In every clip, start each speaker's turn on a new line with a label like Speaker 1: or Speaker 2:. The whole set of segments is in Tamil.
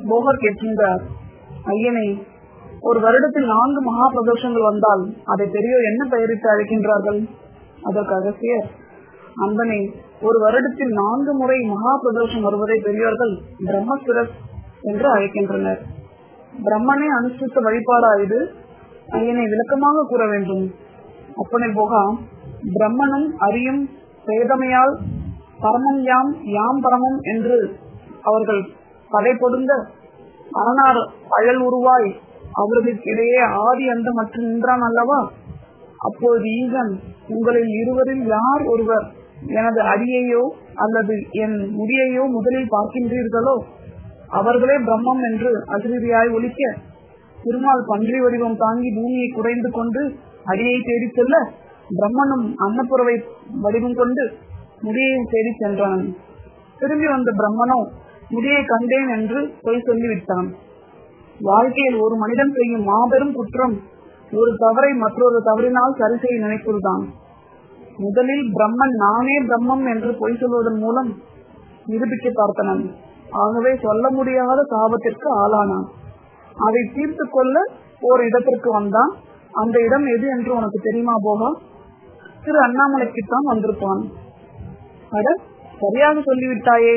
Speaker 1: போகர் கேட்கின்றார் ஐயனே ஒரு வருடத்தில் நான்கு மகா பிரதோஷங்கள் வந்தால் அதை பெரியோர் என்ன பெயரிட்டு அழைக்கின்றார்கள் அதற்கு அகசியர் அன்பனே ஒரு வருடத்தில் நான்கு முறை மகா பிரதோஷம் வருவதை பெரியோர்கள் பிரம்மசுரஸ் என்று அழைக்கின்றனர் பிரம்மனை அனுஷ்டித்த வழிபாடா இது ஐயனை விளக்கமாக கூற வேண்டும் அப்பனை போகா பிரம்மனும் அரியும் பேதமையால் பரமம் யாம் யாம் பரமம் என்று அவர்கள் படை பொடுங்க அரணார் அழல் உருவாய் அவர்களுக்கு இடையே ஆதி அந்த மற்றும் நின்றான் அல்லவா அப்போது ஈகன் உங்களில் இருவரில் யார் ஒருவர் எனது அடியையோ அல்லது என் முடியையோ முதலில் பார்க்கின்றீர்களோ அவர்களே பிரம்மம் என்று அதிரடியாய் ஒலிக்க திருமால் பன்றி வடிவம் தாங்கி பூமியை குறைந்து கொண்டு அடியை தேடி செல்ல பிரம்மனும் அன்னப்புறவை வடிவம் கொண்டு முடியை தேடி சென்றான் திரும்பி வந்த பிரம்மனோ முடியை கண்டேன் என்று பொய் சொல்லிவிட்டான் வாழ்க்கையில் ஒரு மனிதன் செய்யும் மாபெரும் குற்றம் ஒரு தவறை மற்றொரு தவறினால் சரி செய்ய நினைப்பதுதான் முதலில் பிரம்மன் நானே பிரம்மம் என்று பொய் சொல்வதன் மூலம் நிரூபிக்க பார்த்தனன் ஆகவே சொல்ல முடியாத சாபத்திற்கு ஆளானான் அதை தீர்த்து கொள்ள ஒரு இடத்திற்கு வந்தான் அந்த இடம் எது என்று உனக்கு தெரியுமா போகா திரு அண்ணாமலைக்குத்தான் வந்திருப்பான் அட சரியாக சொல்லிவிட்டாயே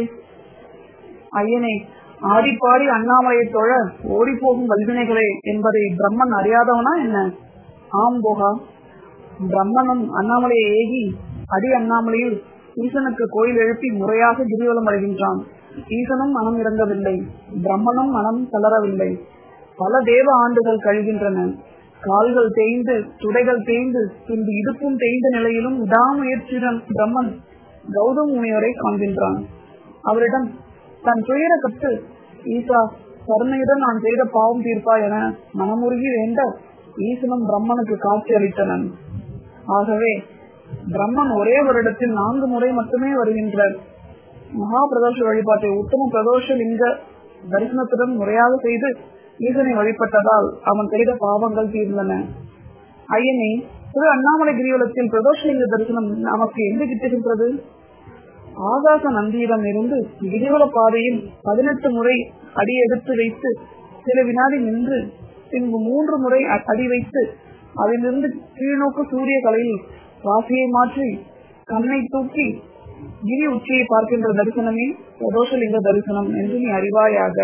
Speaker 1: ஐயனே ஆடிப்பாடி அண்ணாமலையை தொழ ஓடி போகும் வல்வினைகளே என்பதை பிரம்மன் அறியாதவனா என்ன ஆம் போகா பிரம்மனும் அண்ணாமலையை ஏகி அடி அண்ணாமலையில் ஈசனுக்கு கோயில் எழுப்பி முறையாக கிரிவலம் வருகின்றான் ஈசனும் மனம் இறங்கவில்லை பிரம்மனும் மனம் தளரவில்லை பல தேவ ஆண்டுகள் கழிகின்றன கால்கள் தேய்ந்து துடைகள் தேய்ந்து பின்பு இடுப்பும் தேய்ந்த நிலையிலும் விடாமுயற்சியுடன் பிரம்மன் கௌதம் முனிவரை காண்கின்றான் அவரிடம் தன் துயர கட்டு ஈசா கருணையுடன் நான் செய்த பாவம் தீர்ப்பா என மனமுருகி வேண்ட ஈசனும் பிரம்மனுக்கு காட்சி அளித்தனன் ஆகவே பிரம்மன் ஒரே வருடத்தில் நான்கு முறை மட்டுமே வருகின்றார் மகா பிரதோஷ வழிபாட்டை உத்தம பிரதோஷ லிங்க தரிசனத்துடன் முறையாக செய்து ஈசனை வழிபட்டதால் அவன் செய்த பாவங்கள் தீர்ந்தன ஐயனே திரு அண்ணாமலை கிரிவலத்தில் பிரதோஷலிங்க தரிசனம் நமக்கு எங்கு கிட்டுகின்றது ஆகாச நந்தியிடம் இருந்து கிரிவல பாதையில் பதினெட்டு முறை அடி எடுத்து வைத்து சில வினாடி நின்று பின்பு மூன்று முறை அடி வைத்து அதிலிருந்து கீழ்நோக்கு சூரிய கலையில் வாசியை மாற்றி கண்ணை தூக்கி கிரி உச்சியை பார்க்கின்ற தரிசனமே பிரதோஷலிங்க தரிசனம் என்று நீ அறிவாயாக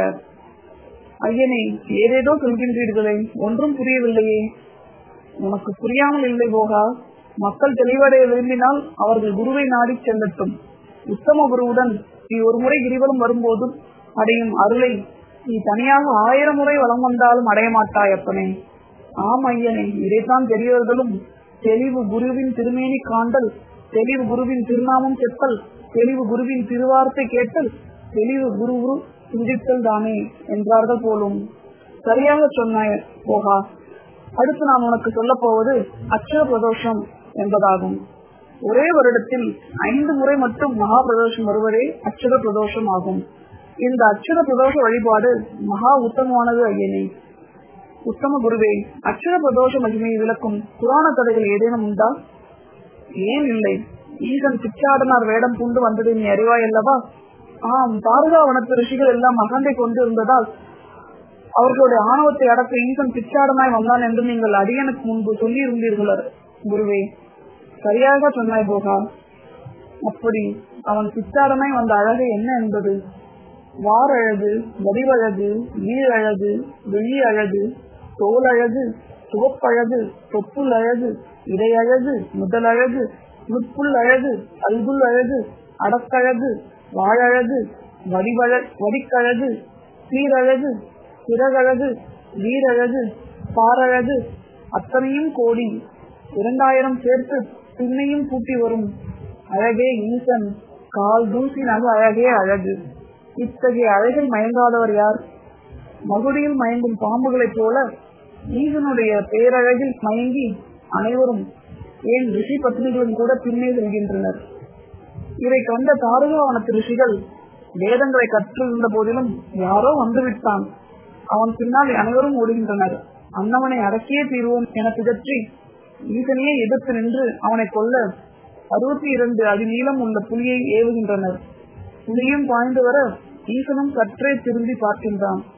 Speaker 1: ஐயனே ஏதேதோ சொல்கின்றீர்களே ஒன்றும் புரியவில்லையே உனக்கு புரியாமல் இல்லை போகா மக்கள் தெளிவடைய விரும்பினால் அவர்கள் குருவை நாடி செல்லட்டும் உத்தம குருவுடன் நீ ஒரு முறை கிரிவலம் வரும்போதும் அடையும் அருளை நீ தனியாக ஆயிரம் முறை வளம் வந்தாலும் அடைய மாட்டாய் அப்பனே ஆம் ஐயனே இதைத்தான் பெரியவர்களும் தெளிவு குருவின் திருமேனி காண்டல் தெளிவு குருவின் திருநாமம் செப்பல் தெளிவு குருவின் திருவார்த்தை கேட்டல் தெளிவு குரு குரு சிந்தித்தல் தானே என்றார்கள் போலும் சரியாக சொன்னாய் போகா அடுத்து நான் உனக்கு சொல்ல போவது அச்சர பிரதோஷம் என்பதாகும் ஒரே வருடத்தில் ஐந்து முறை மட்டும் மகா பிரதோஷம் வருவதே அச்சர பிரதோஷம் ஆகும் இந்த அச்சர பிரதோஷ வழிபாடு மகா உத்தமமானது ஐயனே உத்தம குருவே அச்சர பிரதோஷ மகிமையை விளக்கும் புராண கதைகள் ஏதேனும் உண்டா ஏன் இல்லை ஈசன் பிச்சாடனார் வேடம் பூண்டு வந்தது நீ அறிவாய் அல்லவா ஆம் பாரதா வனத்து ரிஷிகள் எல்லாம் அகண்டை கொண்டு இருந்ததால் அவர்களுடைய ஆணவத்தை அடக்க ஈசன் பிச்சாடனாய் வந்தான் என்று நீங்கள் அடியனுக்கு முன்பு சொல்லி இருந்தீர்கள் குருவே சரியாக சொன்னாய் போகா அப்படி அவன் பிச்சாடனாய் வந்த அழகு என்ன என்பது வாரழகு வடிவழகு நீரழகு வெள்ளி அழகு தோல் அழகு சிவப்பழகு தொப்புள் அழகு இடையழகு முதலழகு முட்புள் அழகு அல்குல் அழகு அடக்கழகு வாழழகு வடிவழ வடிக்கழகு சீரழகு சிறகழகு வீரழகு பாரழகு அத்தனையும் கோடி இரண்டாயிரம் சேர்த்து பின்னையும் கூட்டி வரும் அழகே ஈசன் கால் தூசினாக அழகே அழகு இத்தகைய அழகில் மயங்காதவர் யார் மகுடியில் மயங்கும் பாம்புகளைப் போல ஈசனுடைய பேரழகில் மயங்கி அனைவரும் ஏன் ரிஷி பத்னிகளும் கூட பின்னே செல்கின்றனர் இதை கண்ட தாரகாவனத்து ரிஷிகள் வேதங்களை கற்றிருந்த போதிலும் யாரோ வந்துவிட்டான் அவன் பின்னால் அனைவரும் ஓடுகின்றனர் அன்னவனை அடக்கியே தீர்வோம் என பிதற்றி ஈசனையே எதிர்த்து நின்று அவனை கொல்ல அறுபத்தி இரண்டு அடி நீளம் உள்ள புலியை ஏவுகின்றனர் புலியும் பாய்ந்து வர ஈசனும் சற்றே திரும்பி பார்க்கின்றான்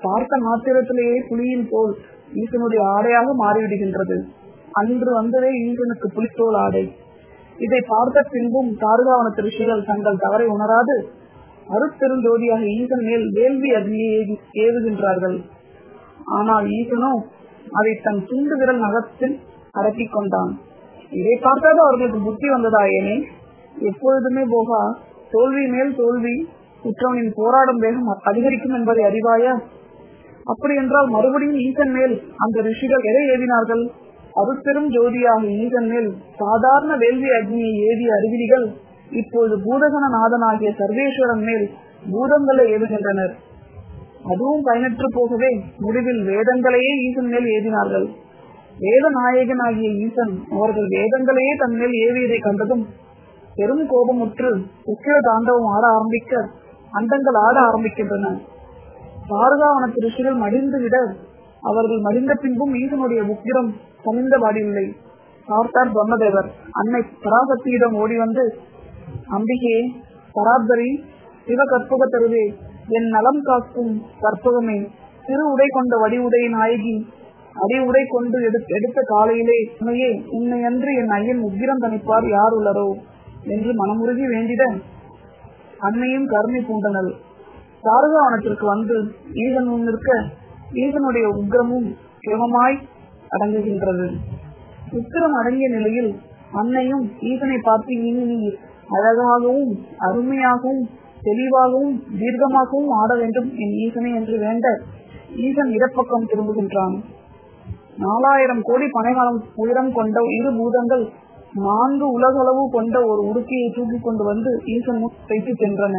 Speaker 1: பார்த்த மாத்திரத்திலேயே புலியின் தோல் ஈசனுடைய ஆடையாக மாறிவிடுகின்றது அன்று வந்ததே ஈசனுக்கு புலித்தோல் ஆடை இதை பார்த்த பின்பும் தாருகாவனத்து ரிஷிகள் தங்கள் தவறை உணராது அருட்பெருஞ்சோதியாக ஈசன் மேல் வேள்வி அக்னியை ஏவுகின்றார்கள் ஆனால் ஈசனோ அதை தன் துண்டு விரல் நகத்தில் அடக்கிக் கொண்டான் இதை பார்த்தாது அவர்களுக்கு புத்தி வந்ததா ஏனே எப்பொழுதுமே போகா தோல்வி மேல் தோல்வி குற்றவனின் போராடும் வேகம் அதிகரிக்கும் என்பதை அறிவாயா அப்படி என்றால் மறுபடியும் ஈசன் மேல் அந்த ரிஷிகள் எதை ஏவினார்கள் அருட்பெரும் ஜோதியாக ஈசன் மேல் சாதாரண வேள்வி அக்னியை ஏவிய அறிவிலிகள் இப்போது பூதகன நாதனாகிய சர்வேஸ்வரன் மேல் பூதங்களை ஏவுகின்றனர் அதுவும் பயனற்று போகவே முடிவில் வேதங்களையே ஈசன் மேல் ஏவினார்கள் வேத நாயகன் ஆகிய ஈசன் அவர்கள் வேதங்களையே தன் மேல் ஏவியதை கண்டதும் பெரும் கோபமுற்று உக்கிர தாண்டவம் ஆட ஆரம்பிக்க அண்டங்கள் ஆட ஆரம்பிக்கின்றன பாரதாவனத்து ரிஷிகள் மடிந்து விட அவர்கள் மடிந்த பின்பும் ஈசனுடைய உக்கிரம் சமிந்தபாடில்லை பார்த்தார் பிரம்மதேவர் அன்னை பராசக்தியிடம் ஓடி வந்து அம்பிகே பராபரி சிவ கற்பக தருவே என் நலம் காக்கும் கற்பகமே சிறு உடை கொண்ட வடி உடை நாயகி அடி உடை கொண்டு எடுத்த காலையிலே உண்மையே உன்னை அன்று என் ஐயன் உக்கிரம் தணிப்பார் யார் உள்ளரோ என்று மனமுருகி வேண்டிட அன்னையும் கருணை பூண்டனல் தாரகாவனத்திற்கு வந்து ஈசன் முன் நிற்க ஈசனுடைய உக்கிரமும் சிவமாய் அடங்குகின்றது உக்கிரம் அடங்கிய நிலையில் அன்னையும் ஈசனை பார்த்து இனி நீ அழகாகவும் அருமையாகவும் தெளிவாகவும் தீர்க்கமாகவும் ஆட வேண்டும் என் ஈசனை என்று வேண்ட ஈசன் இடப்பக்கம் திரும்புகின்றான் நாலாயிரம் கோடி பனைகாலம் உயரம் கொண்ட இரு பூதங்கள் நான்கு உலகளவு கொண்ட ஒரு உடுக்கையை தூக்கி கொண்டு வந்து ஈசன் முன் வைத்து சென்றன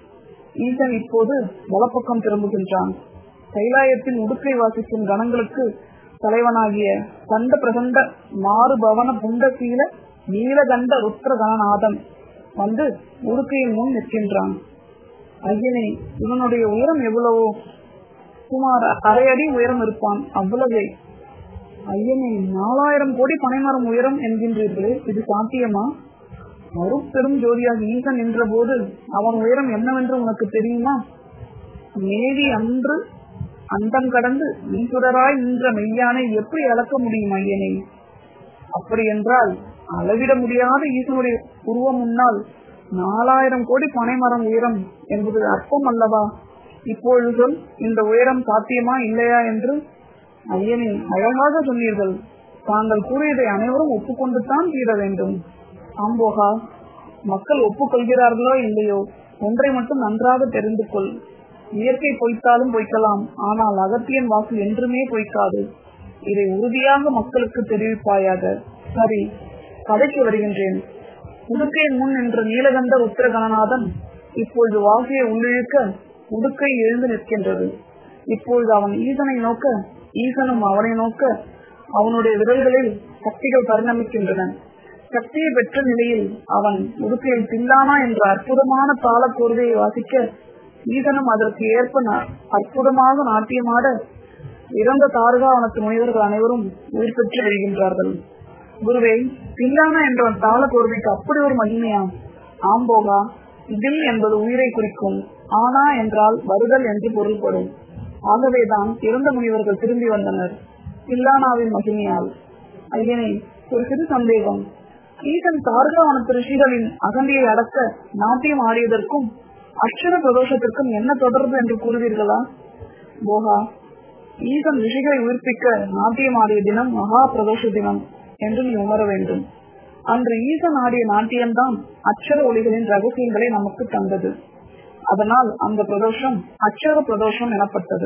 Speaker 1: ஈசன் இப்போது வலப்பக்கம் திரும்புகின்றான் கைலாயத்தில் உடுக்கை வாசிக்கும் கணங்களுக்கு தலைவனாகிய கண்ட பிரகண்ட மாறு பவன புண்டசீல நீலகண்ட ருத்ர கணநாதன் வந்து உடுக்கையின் முன் நிற்கின்றான் ஐயனே இவனுடைய உயரம் எவ்வளவோ சுமார் அரை அடி உயரம் இருப்பான் அவ்வளவே ஐயனே நாலாயிரம் கோடி பனைமரம் உயரம் என்கின்றீர்களே இது சாத்தியமா அருப்பெரும் ஜோதியாக ஈசன் நின்ற போது அவன் உயரம் என்னவென்று உனக்கு தெரியுமா மேவி அன்று அண்டம் கடந்து ஈஸ்வரராய் நின்ற மெய்யானை எப்படி அளக்க முடியும் ஐயனே அப்படி என்றால் அளவிட முடியாத ஈசனுடைய உருவம் முன்னால் நாலாயிரம் கோடி பனைமரம் உயரம் என்பது அர்த்தம் அல்லவா இப்பொழுது சொல் இந்த உயரம் சாத்தியமா இல்லையா என்று ஐயனே அழகாக சொன்னீர்கள் தாங்கள் கூறியதை அனைவரும் ஒப்புக்கொண்டுதான் தீர வேண்டும் ஆம்போகா மக்கள் ஒப்புக்கொள்கிறார்களோ இல்லையோ ஒன்றை மட்டும் நன்றாக தெரிந்து கொள் இயற்கை பொய்த்தாலும் பொய்க்கலாம் ஆனால் அகத்தியன் வாக்கு என்றுமே பொய்க்காது இதை உறுதியாக மக்களுக்கு தெரிவிப்பாயாக சரி கதைக்கு வருகின்றேன் உடுக்கையின் முன் என்ற நீலகண்ட உத்தரகணநாதன் இப்பொழுது வாசியை உள்ளிழுக்க உடுக்கை எழுந்து நிற்கின்றது இப்பொழுது அவன் ஈசனை நோக்க ஈசனும் அவனை நோக்க அவனுடைய விரல்களில் சக்திகள் பரிணமிக்கின்றன சக்தியை பெற்ற நிலையில் அவன் உடுக்கையில் தில்லானா என்ற அற்புதமான தாள கோர்வையை வாசிக்க ஈசனும் அதற்கு ஏற்ப அற்புதமாக நாட்டியமாட இறந்த தாரகாவனத்து முனிவர்கள் அனைவரும் உயிர் பெற்று வருகின்றார்கள் குருவே தில்லானா என்ற தாள கோர்வைக்கு அப்படி ஒரு மகிமையா ஆம்போகா இதில் என்பது உயிரை குறிக்கும் ஆனா என்றால் வருதல் என்று பொருள்படும் ஆகவேதான் இறந்த முனிவர்கள் திரும்பி வந்தனர் தில்லானாவின் மகிமையால் ஐயனே ஒரு சிறு சந்தேகம் ஈசன் தாரகாவனத்து ரிஷிகளின் அகந்தியை அடக்க நாட்டியம் ஆடியதற்கும் அக்ஷர பிரதோஷத்திற்கும் என்ன தொடர்பு என்று கூறுவீர்களா போகா ஈசன் ரிஷிகளை உயிர்ப்பிக்க நாட்டியம் ஆடிய தினம் மகா பிரதோஷ தினம் என்று நீ உணர வேண்டும் அன்று ஈசன் ஆடிய நாட்டியம்தான் அக்ஷர ஒளிகளின் ரகசியங்களை நமக்கு தந்தது அதனால் அந்த பிரதோஷம் அக்ஷர பிரதோஷம் எனப்பட்டது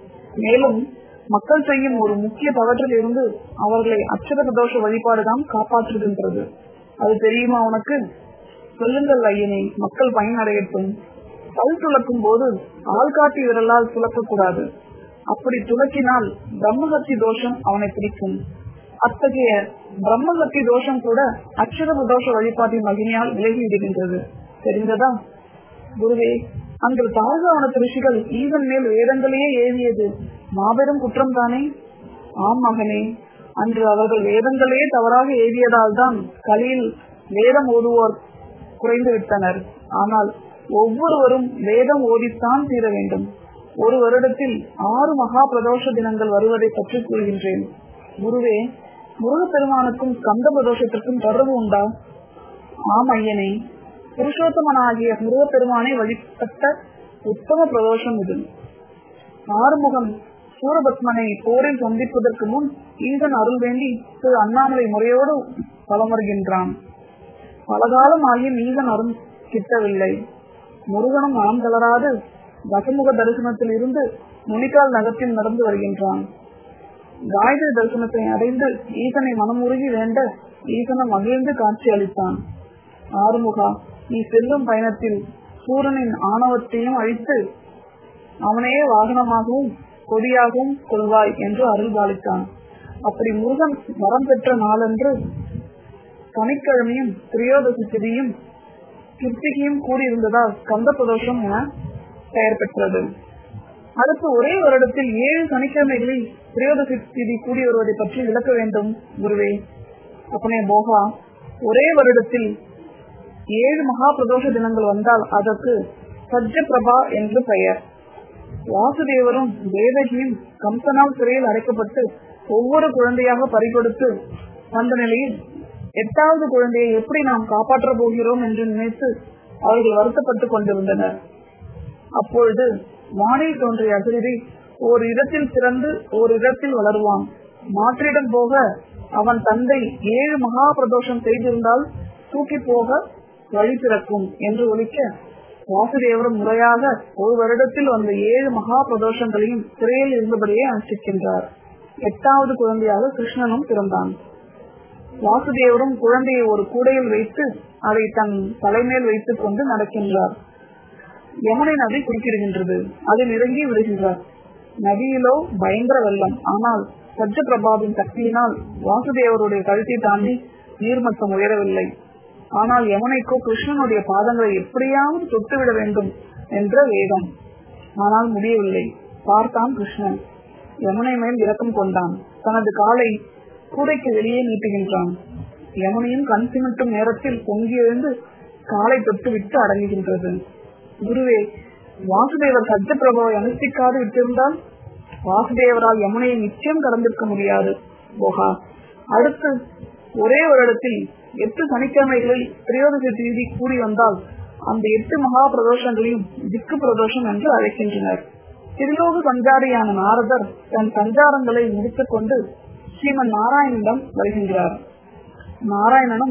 Speaker 1: மேலும் மக்கள் செய்யும் ஒரு முக்கிய தவற்றில் இருந்து அவர்களை அக்ஷர பிரதோஷ வழிபாடுதான் காப்பாற்றுகின்றது அது தெரியுமா உனக்கு சொல்லுங்கள் ஐயனை மக்கள் பயனடையட்டும் பல் துளக்கும் போது ஆள்காட்டி விரலால் துளக்கக்கூடாது அப்படி துளக்கினால் பிரம்மகத்தி தோஷம் அவனை பிடிக்கும் அத்தகைய பிரம்மகத்தி தோஷம் கூட அக்ஷர பிரதோஷ வழிபாட்டின் மகிமையால் விலகி விடுகின்றது தெரிந்ததா குருவே அன்று தாரகாவனத்து ரிஷிகள் ஈவன் மேல் வேதங்களையே ஏவியது மாபெரும் குற்றம் தானே ஆம் மகனே அன்று அவர்கள் வேதங்களே தவறாக ஏவியதால் தான் கலியில் வேதம் ஓதுவோர் குறைந்து விட்டனர் ஆனால் ஒவ்வொருவரும் வேதம் ஓதித்தான் தீர வேண்டும் ஒரு வருடத்தில் ஆறு மகா பிரதோஷ தினங்கள் வருவதை பற்றி கூறுகின்றேன் குருவே முருகப்பெருமானுக்கும் ஸ்கந்த பிரதோஷத்திற்கும் தொடர்பு உண்டா ஆம் ஐயனே புருஷோத்தமனாகிய முருகப்பெருமானை வழிபட்ட உத்தம பிரதோஷம் இது ஆறுமுகம் சூரபத்மனை போரில் சந்திப்பதற்கு முன் ஈசன் அருள் வேண்டி திரு அண்ணாமலை முறையோடு வலம் வருகின்றான் பலகாலம் ஆகியும் ஈசன் அருள் கிட்டவில்லை முருகனும் மனம் தளராது தசமுக தரிசனத்தில் இருந்து முனிகால் நகத்தில் நடந்து வருகின்றான் காயத்ரி தரிசனத்தை அடைந்து ஈசனை மனமுருகி வேண்ட ஈசனம் மகிழ்ந்து காட்சி அளித்தான் ஆறுமுகா நீ செல்லும் பயணத்தில் சூரனின் ஆணவத்தையும் அழித்து அவனையே வாகனமாகவும் கொடியாகவும் கொள்வாய் என்று அருள் பாலித்தான் அப்படி முருகன் வரம் பெற்ற நாளன்று சனிக்கிழமையும் திரியோதசி திதியும் கிருத்திகையும் கூடியிருந்ததால் கந்த பிரதோஷம் என பெயர் பெற்றது அடுத்து ஒரே வருடத்தில் ஏழு சனிக்கிழமைகளில் திரியோதசி திதி கூடி வருவதை பற்றி விளக்க வேண்டும் குருவே அப்பனே போகா ஒரே வருடத்தில் ஏழு மகா பிரதோஷ தினங்கள் வந்தால் அதற்கு சஜ்ஜ பிரபா என்று பெயர் வாசுதேவரும் தேவகியும் கம்சனால் சிறையில் அடைக்கப்பட்டு ஒவ்வொரு குழந்தையாக பறிகொடுத்து வந்த நிலையில் எட்டாவது குழந்தையை எப்படி நாம் காப்பாற்ற போகிறோம் என்று நினைத்து அவர்கள் வருத்தப்பட்டுக் கொண்டிருந்தனர் அப்பொழுது வானில் தோன்றிய அகிரி ஒரு இடத்தில் பிறந்து ஒரு இடத்தில் வளருவான் மாற்றிடம் போக அவன் தந்தை ஏழு மகா பிரதோஷம் செய்திருந்தால் தூக்கி போக வழி பிறக்கும் என்று ஒழிக்க வாசுதேவரும் முறையாக ஒரு வருடத்தில் வந்த ஏழு மகா பிரதோஷங்களையும் சிறையில் இருந்தபடியே அனுஷ்டிக்கின்றார் எட்டாவது குழந்தையாக கிருஷ்ணனும் பிறந்தான் வாசுதேவரும் குழந்தையை ஒரு கூடையில் வைத்து அதை தன் தலைமேல் வைத்துக் கொண்டு நடக்கின்றார் யமுனை நதி குறுக்கிடுகின்றது அதில் இறங்கி விடுகின்றார் நதியிலோ பயங்கர வெள்ளம் ஆனால் சஜ்ஜ பிரபாவின் சக்தியினால் வாசுதேவருடைய கழுத்தை தாண்டி நீர்மட்டம் உயரவில்லை ஆனால் யமுனைக்கோ கிருஷ்ணனுடைய பாதங்களை எப்படியாவது தொட்டுவிட வேண்டும் என்ற வேகம் ஆனால் முடியவில்லை பார்த்தான் கிருஷ்ணன் யமுனை மேல் இரக்கம் கொண்டான் தனது காலை கூடைக்கு வெளியே நீட்டுகின்றான் யமுனையும் கண் சிமிட்டும் நேரத்தில் பொங்கி எழுந்து காலை தொட்டு விட்டு அடங்குகின்றது குருவே வாசுதேவர் சஜ்ஜ பிரபாவை அனுஷ்டிக்காது விட்டிருந்தால் வாசுதேவரால் யமுனையை நிச்சயம் கடந்திருக்க முடியாது போகா அடுத்து ஒரே வருடத்தில் எட்டு சனிக்கிழமைகளில் திரையோதசி தேதி கூடி வந்தால் அந்த எட்டு மகா பிரதோஷங்களையும் திக்கு பிரதோஷம் என்று அழைக்கின்றனர் திருலோக சஞ்சாரியான நாரதர் தன் சஞ்சாரங்களை முடித்துக் கொண்டு ஸ்ரீமன் நாராயணனிடம் வருகின்றார் நாராயணனும்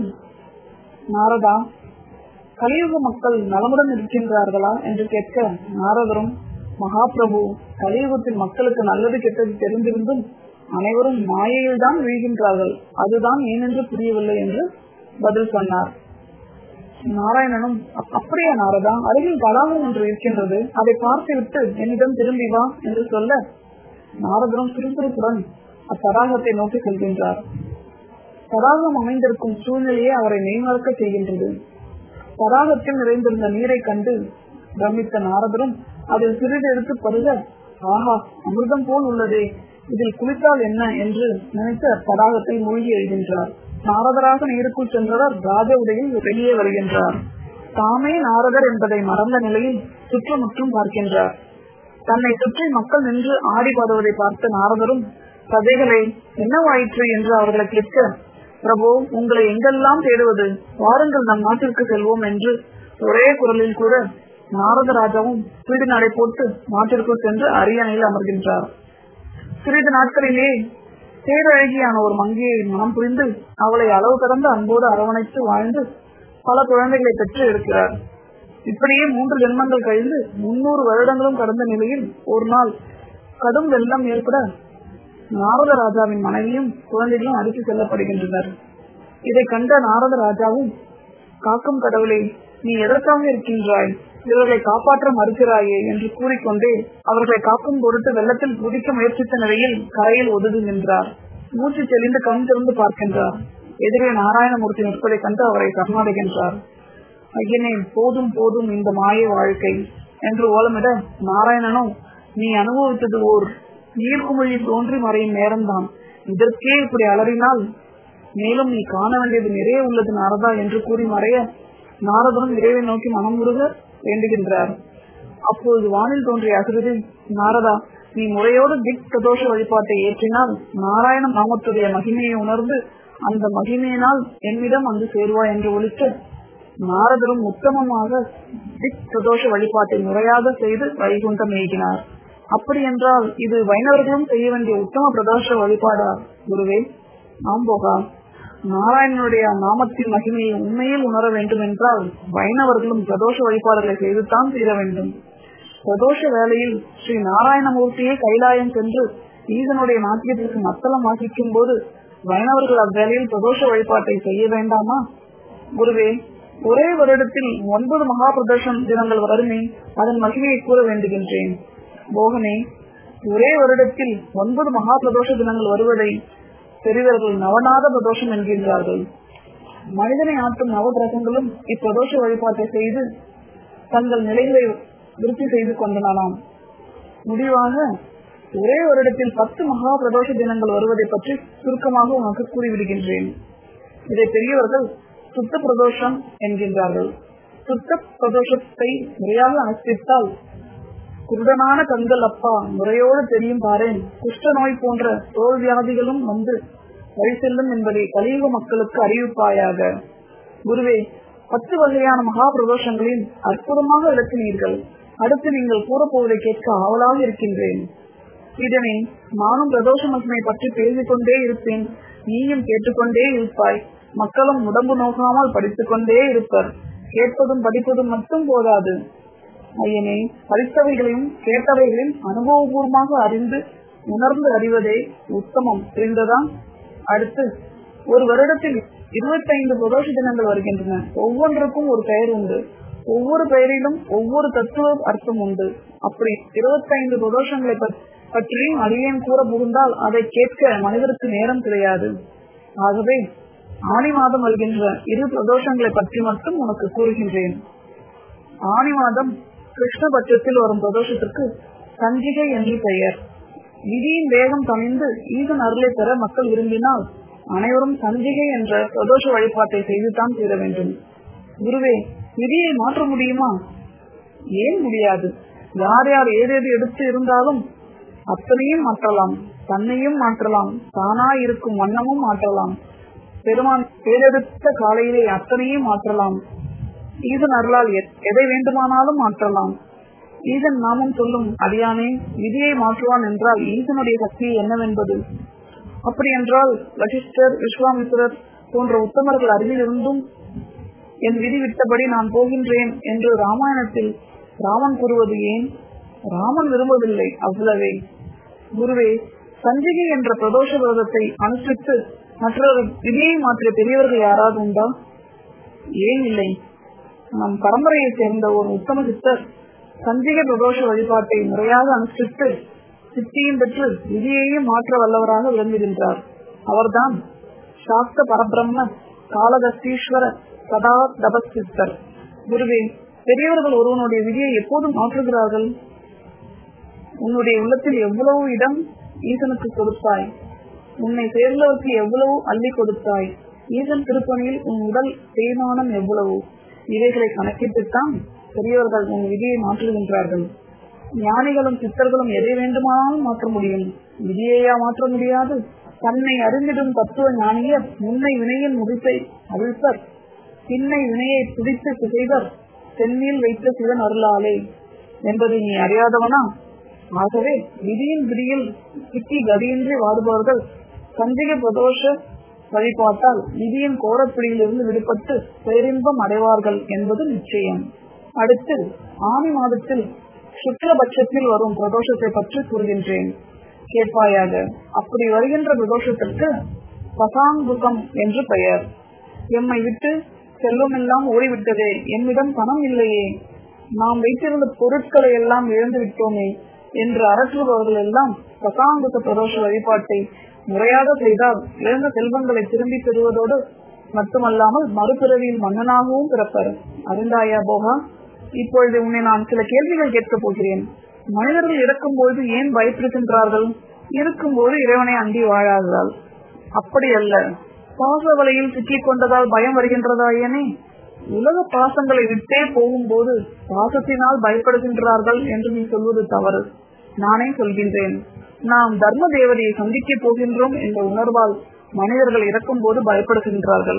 Speaker 1: நாரதா கலியுக மக்கள் நலமுடன் இருக்கின்றார்களா என்று கேட்க நாரதரும் மகாபிரபு கலியுகத்தில் மக்களுக்கு நல்லது கெட்டது தெரிந்திருந்தும் அனைவரும் மாயையில் தான் வீழ்கின்றார்கள் அதுதான் ஏனென்று புரியவில்லை என்று பதில் சொன்னார் நாராயணனும் அப்படியா நாரதா அருகில் தடாகம் ஒன்று இருக்கின்றது அதை பார்த்துவிட்டு என்னிடம் திரும்பி வா என்று சொல்ல நாரதரும் சுறுசுறுப்புடன் அத்தடாகத்தை நோக்கி செல்கின்றார் தடாகம் அமைந்திருக்கும் சூழ்நிலையே அவரை மேம்படுத்த செய்கின்றது தடாகத்தில் நிறைந்திருந்த நீரை கண்டு பிரமித்த நாரதரும் அதில் சிறிது எடுத்து பருக ஆஹா அமிர்தம் போல் உள்ளதே இதில் குளித்தால் என்ன என்று நினைத்து தடாகத்தில் மூழ்கி எழுகின்றார் நாரதராக நீருக்குள் சென்றவர் ராஜ உடையில் வெளியே வருகின்றார் தாமே நாரதர் என்பதை மறந்த நிலையில் சுற்றுமுற்றும் பார்க்கின்றார் தன்னை சுற்றி மக்கள் நின்று ஆடி பாடுவதை பார்த்த நாரதரும் கதைகளை என்னவாயிற்று என்று அவர்களை கேட்க பிரபு உங்களை எங்கெல்லாம் தேடுவது வாருங்கள் நம் நாட்டிற்கு செல்வோம் என்று ஒரே குரலில் கூட நாரத ராஜாவும் வீடு நடை போட்டு நாட்டிற்குள் சென்று அரியணையில் அமர்கின்றார் சிறிது நாட்களிலே பேரழகியான ஒரு மங்கையை மனம் புரிந்து அவளை அளவு கடந்த அன்போடு அரவணைத்து வாழ்ந்து பல குழந்தைகளை பெற்று இருக்கிறார் இப்படியே மூன்று ஜென்மங்கள் கழிந்து முன்னூறு வருடங்களும் கடந்த நிலையில் ஒரு நாள் கடும் வெள்ளம் ஏற்பட நாரத ராஜாவின் மனைவியும் குழந்தைகளும் அடித்து செல்லப்படுகின்றனர் இதை கண்ட நாரத ராஜாவும் காக்கும் கடவுளை நீ எதற்காக இருக்கின்றாய் இவர்களை காப்பாற்ற மறுக்கிறாயே என்று கூறிக்கொண்டே அவர்களை காக்கும் பொருட்டு வெள்ளத்தில் குதிக்க முயற்சித்த நிலையில் கரையில் ஒதுங்குகின்றார் மூச்சு தெளிந்து கண் திறந்து பார்க்கின்றார் எதிரே நாராயணமூர்த்தி நிற்பதை கண்டு அவரை சரணடைகின்றார் ஐயனே போதும் போதும் இந்த மாய வாழ்க்கை என்று ஓலமிட நாராயணனும் நீ அனுபவித்தது ஓர் நீர்க்குமிழி தோன்றி மறையும் நேரம்தான் இதற்கே இப்படி அலறினால் மேலும் நீ காண வேண்டியது நிறைய உள்ளது நாரதா என்று கூறி மறைய நாரதனும் இறைவை நோக்கி மனம் முருக வேண்டுகின்றார் அப்போது வானில் தோன்றிய அகிருதி நாரதா நீ முறையோடு திக் பிரதோஷ வழிபாட்டை ஏற்றினால் நாராயண நாமத்துடைய மகிமையை உணர்ந்து அந்த மகிமையினால் என்னிடம் வந்து சேருவாய் என்று ஒழிக்க நாரதரும் உத்தமமாக திக் பிரதோஷ வழிபாட்டை முறையாக செய்து வைகுண்டம் ஏகினார் அப்படி என்றால் இது வைணவர்களும் செய்ய வேண்டிய உத்தம பிரதோஷ வழிபாடா குருவே ஆம்போகா நாராயணனுடைய நாமத்தின் மகிமையை உண்மையில் உணர வேண்டும் என்றால் வைணவர்களும் பிரதோஷ வழிபாடுகளை செய்துதான் தீர வேண்டும் பிரதோஷ வேளையில் ஸ்ரீ நாராயணமூர்த்தியே கைலாயம் சென்று ஈசனுடைய நாட்டியத்திற்கு மத்தளம் வாசிக்கும் போது வைணவர்கள் அவ்வேளையில் பிரதோஷ வழிபாட்டை செய்ய வேண்டாமா குருவே ஒரே வருடத்தில் ஒன்பது மகா பிரதோஷம் தினங்கள் வருமே அதன் மகிமையை கூற வேண்டுகின்றேன் போகனே ஒரே வருடத்தில் ஒன்பது மகா பிரதோஷ தினங்கள் வருவதை பெரியவர்கள் நவநாத பிரதோஷம் என்கின்றார்கள் மனிதனை ஆட்டும் நவகிரகங்களும் இப்பிரதோஷ வழிபாட்டை செய்து தங்கள் நிலைகளை விருத்தி செய்து கொண்டனலாம் முடிவாக ஒரே வருடத்தில் பத்து மகா பிரதோஷ தினங்கள் வருவதை பற்றி சுருக்கமாக உனக்கு கூறிவிடுகின்றேன் இதை பெரியவர்கள் சுத்த பிரதோஷம் என்கின்றார்கள் சுத்த பிரதோஷத்தை முறையாக அனுஷ்டித்தால் குருடனான கண்கள் அப்பா முறையோடு தெரியும் பாரேன் குஷ்ட நோய் போன்ற தோல் வியாதிகளும் வந்து வழி செல்லும் என்பதை கலியுக மக்களுக்கு அறிவிப்பாயாக குருவே பத்து வகையான மகா பிரதோஷங்களின் அற்புதமாக விளக்கினீர்கள் அடுத்து நீங்கள் கூறப்போவதை கேட்க ஆவலாக இருக்கின்றேன் இதனை நானும் பிரதோஷ மகிமை பற்றி பேசிக்கொண்டே இருப்பேன் நீயும் கேட்டுக்கொண்டே இருப்பாய் மக்களும் உடம்பு நோக்காமல் படித்துக் கொண்டே இருப்பர் கேட்பதும் படிப்பதும் மட்டும் போதாது ஐயனே படித்தவைகளையும் கேட்டவைகளையும் அனுபவபூர்வமாக அறிந்து உணர்ந்து அறிவதே உத்தமம் புரிந்ததா அடுத்து ஒரு வருடத்தில் இருபத்தி ஐந்து பிரதோஷ தினங்கள் வருகின்றன ஒவ்வொன்றுக்கும் ஒரு பெயர் உண்டு ஒவ்வொரு பெயரிலும் ஒவ்வொரு தத்துவ அர்த்தம் உண்டு அப்படி இருபத்தி ஐந்து பிரதோஷங்களை பற்றியும் அடியேன் கூற புகுந்தால் அதை கேட்க மனிதருக்கு நேரம் கிடையாது ஆகவே ஆணி மாதம் வருகின்ற இரு பிரதோஷங்களை பற்றி மட்டும் உனக்கு கூறுகின்றேன் ஆணி மாதம் கிருஷ்ணபட்சத்தில் வரும் பிரதோஷத்திற்கு சஞ்சிகை என்று பெயர் விதியின் வேகம் தணிந்து ஈசன் அருளை பெற மக்கள் விரும்பினால் அனைவரும் சஞ்சிகை என்ற பிரதோஷ வழிபாட்டை செய்துதான் தீர வேண்டும் குருவே விதியை மாற்ற முடியுமா ஏன் முடியாது யார் யார் ஏதேது எடுத்து இருந்தாலும் அத்தனையும் மாற்றலாம் தன்னையும் மாற்றலாம் தானா இருக்கும் வண்ணமும் மாற்றலாம் பெருமான் தேர்ந்தெடுத்த காலையிலே அத்தனையும் மாற்றலாம் ஈசன் அருளால் எதை வேண்டுமானாலும் மாற்றலாம் ஈசன் நாமம் சொல்லும் அடியானே விதியை மாற்றுவான் என்றால் ஈசனுடைய சக்தி என்னவென்பது அப்படி என்றால் வசிஷ்டர் விஸ்வாமித்திரர் போன்ற உத்தமர்கள் அருகில் இருந்தும் என் விதி விட்டபடி நான் போகின்றேன் என்று ராமாயணத்தில் ராமன் கூறுவது ஏன் ராமன் விரும்பவில்லை அவ்வளவே குருவே சஞ்சிகை என்ற பிரதோஷ விரதத்தை அனுஷ்டித்து மற்றொரு விதியை மாற்றிய பெரியவர்கள் யாராவது உண்டா ஏன் இல்லை நம் பரம்பரையை சேர்ந்த ஒரு உத்தம சித்தர் சஞ்சிகை பிரதோஷ வழிபாட்டை முறையாக அனுஷ்டித்து சித்தியும் பெற்று விதியையும் மாற்ற வல்லவராக விளங்குகின்றார் அவர்தான் சாஸ்த பரபிரம்ம காலதஸ்தீஸ்வர சதா தபஸ்தித்தர் குருவே பெரியவர்கள் ஒருவனுடைய விதியை எப்போதும் மாற்றுகிறார்கள் உன்னுடைய உள்ளத்தில் எவ்வளவு இடம் ஈசனுக்கு கொடுத்தாய் உன்னை சேர்ந்தவருக்கு எவ்வளவு அள்ளி கொடுத்தாய் ஈசன் திருப்பணியில் உன் உடல் தேய்மானம் எவ்வளவு இவைகளை கணக்கிட்டுத்தான் பெரியவர்கள் உன் விதியை மாற்றுகின்றார்கள் ஞானிகளும் சித்தர்களும் எதை வேண்டுமானாலும் மாற்ற முடியும் விதியையா மாற்ற முடியாது தன்னை அறிந்திடும் தத்துவ ஞானியர் முன்னை வினையின் முடிப்பை அவிழ்ப்பர் பின்னை வினையை துடித்து சிதைவர் தென்னில் வைத்த சிவன் அருளாலே என்பதை நீ அறியாதவனா ஆகவே விதியின் விதியில் சிக்கி கதியின்றி வாடுபவர்கள் சந்திக பிரதோஷ வழிபாட்டால் விதியின் கோரப்பிடியிலிருந்து விடுபட்டு பேரின்பம் அடைவார்கள் என்பது நிச்சயம் அடுத்து ஆணி மாதத்தில் சுக்லபட்சத்தில் வரும் பிரதோஷத்தை பற்றி கூறுகின்றேன் கேட்பாயாக அப்படி வருகின்ற பிரதோஷத்திற்கு பசாங்குகம் என்று பெயர் எம்மை விட்டு செல்வமெல்லாம் ஓடிவிட்டதே என்னிடம் பணம் இல்லையே நாம் வைத்திருந்த பொருட்களை எல்லாம் இழந்து விட்டோமே என்று அரசுபவர்கள் எல்லாம் பசாங்குக பிரதோஷ வழிபாட்டை முறையாக செய்தால் இழந்த செல்வங்களை திரும்பி பெறுவதோடு மட்டுமல்லாமல் மறுபிறவியில் மன்னனாகவும் பிறப்பர் அறிந்தாயா போகா இப்பொழுது உன்னை நான் சில கேள்விகள் கேட்கப் போகிறேன் மனிதர்கள் இறக்கும் பொழுது ஏன் பயப்படுகின்றார்கள் இருக்கும் போது இறைவனை அண்டி வாழாததால் அப்படி அல்ல பாச வலையில் சிக்கிக் கொண்டதால் பயம் வருகின்றதா ஏனே உலக பாசங்களை விட்டே போகும்போது பாசத்தினால் பயப்படுகின்றார்கள் என்று நீ சொல்வது தவறு நானே சொல்கின்றேன் நாம் தர்ம தேவதையை சந்திக்க போகின்றோம் என்ற உணர்வால் மனிதர்கள் இறக்கும் போது பயப்படுகின்றார்கள்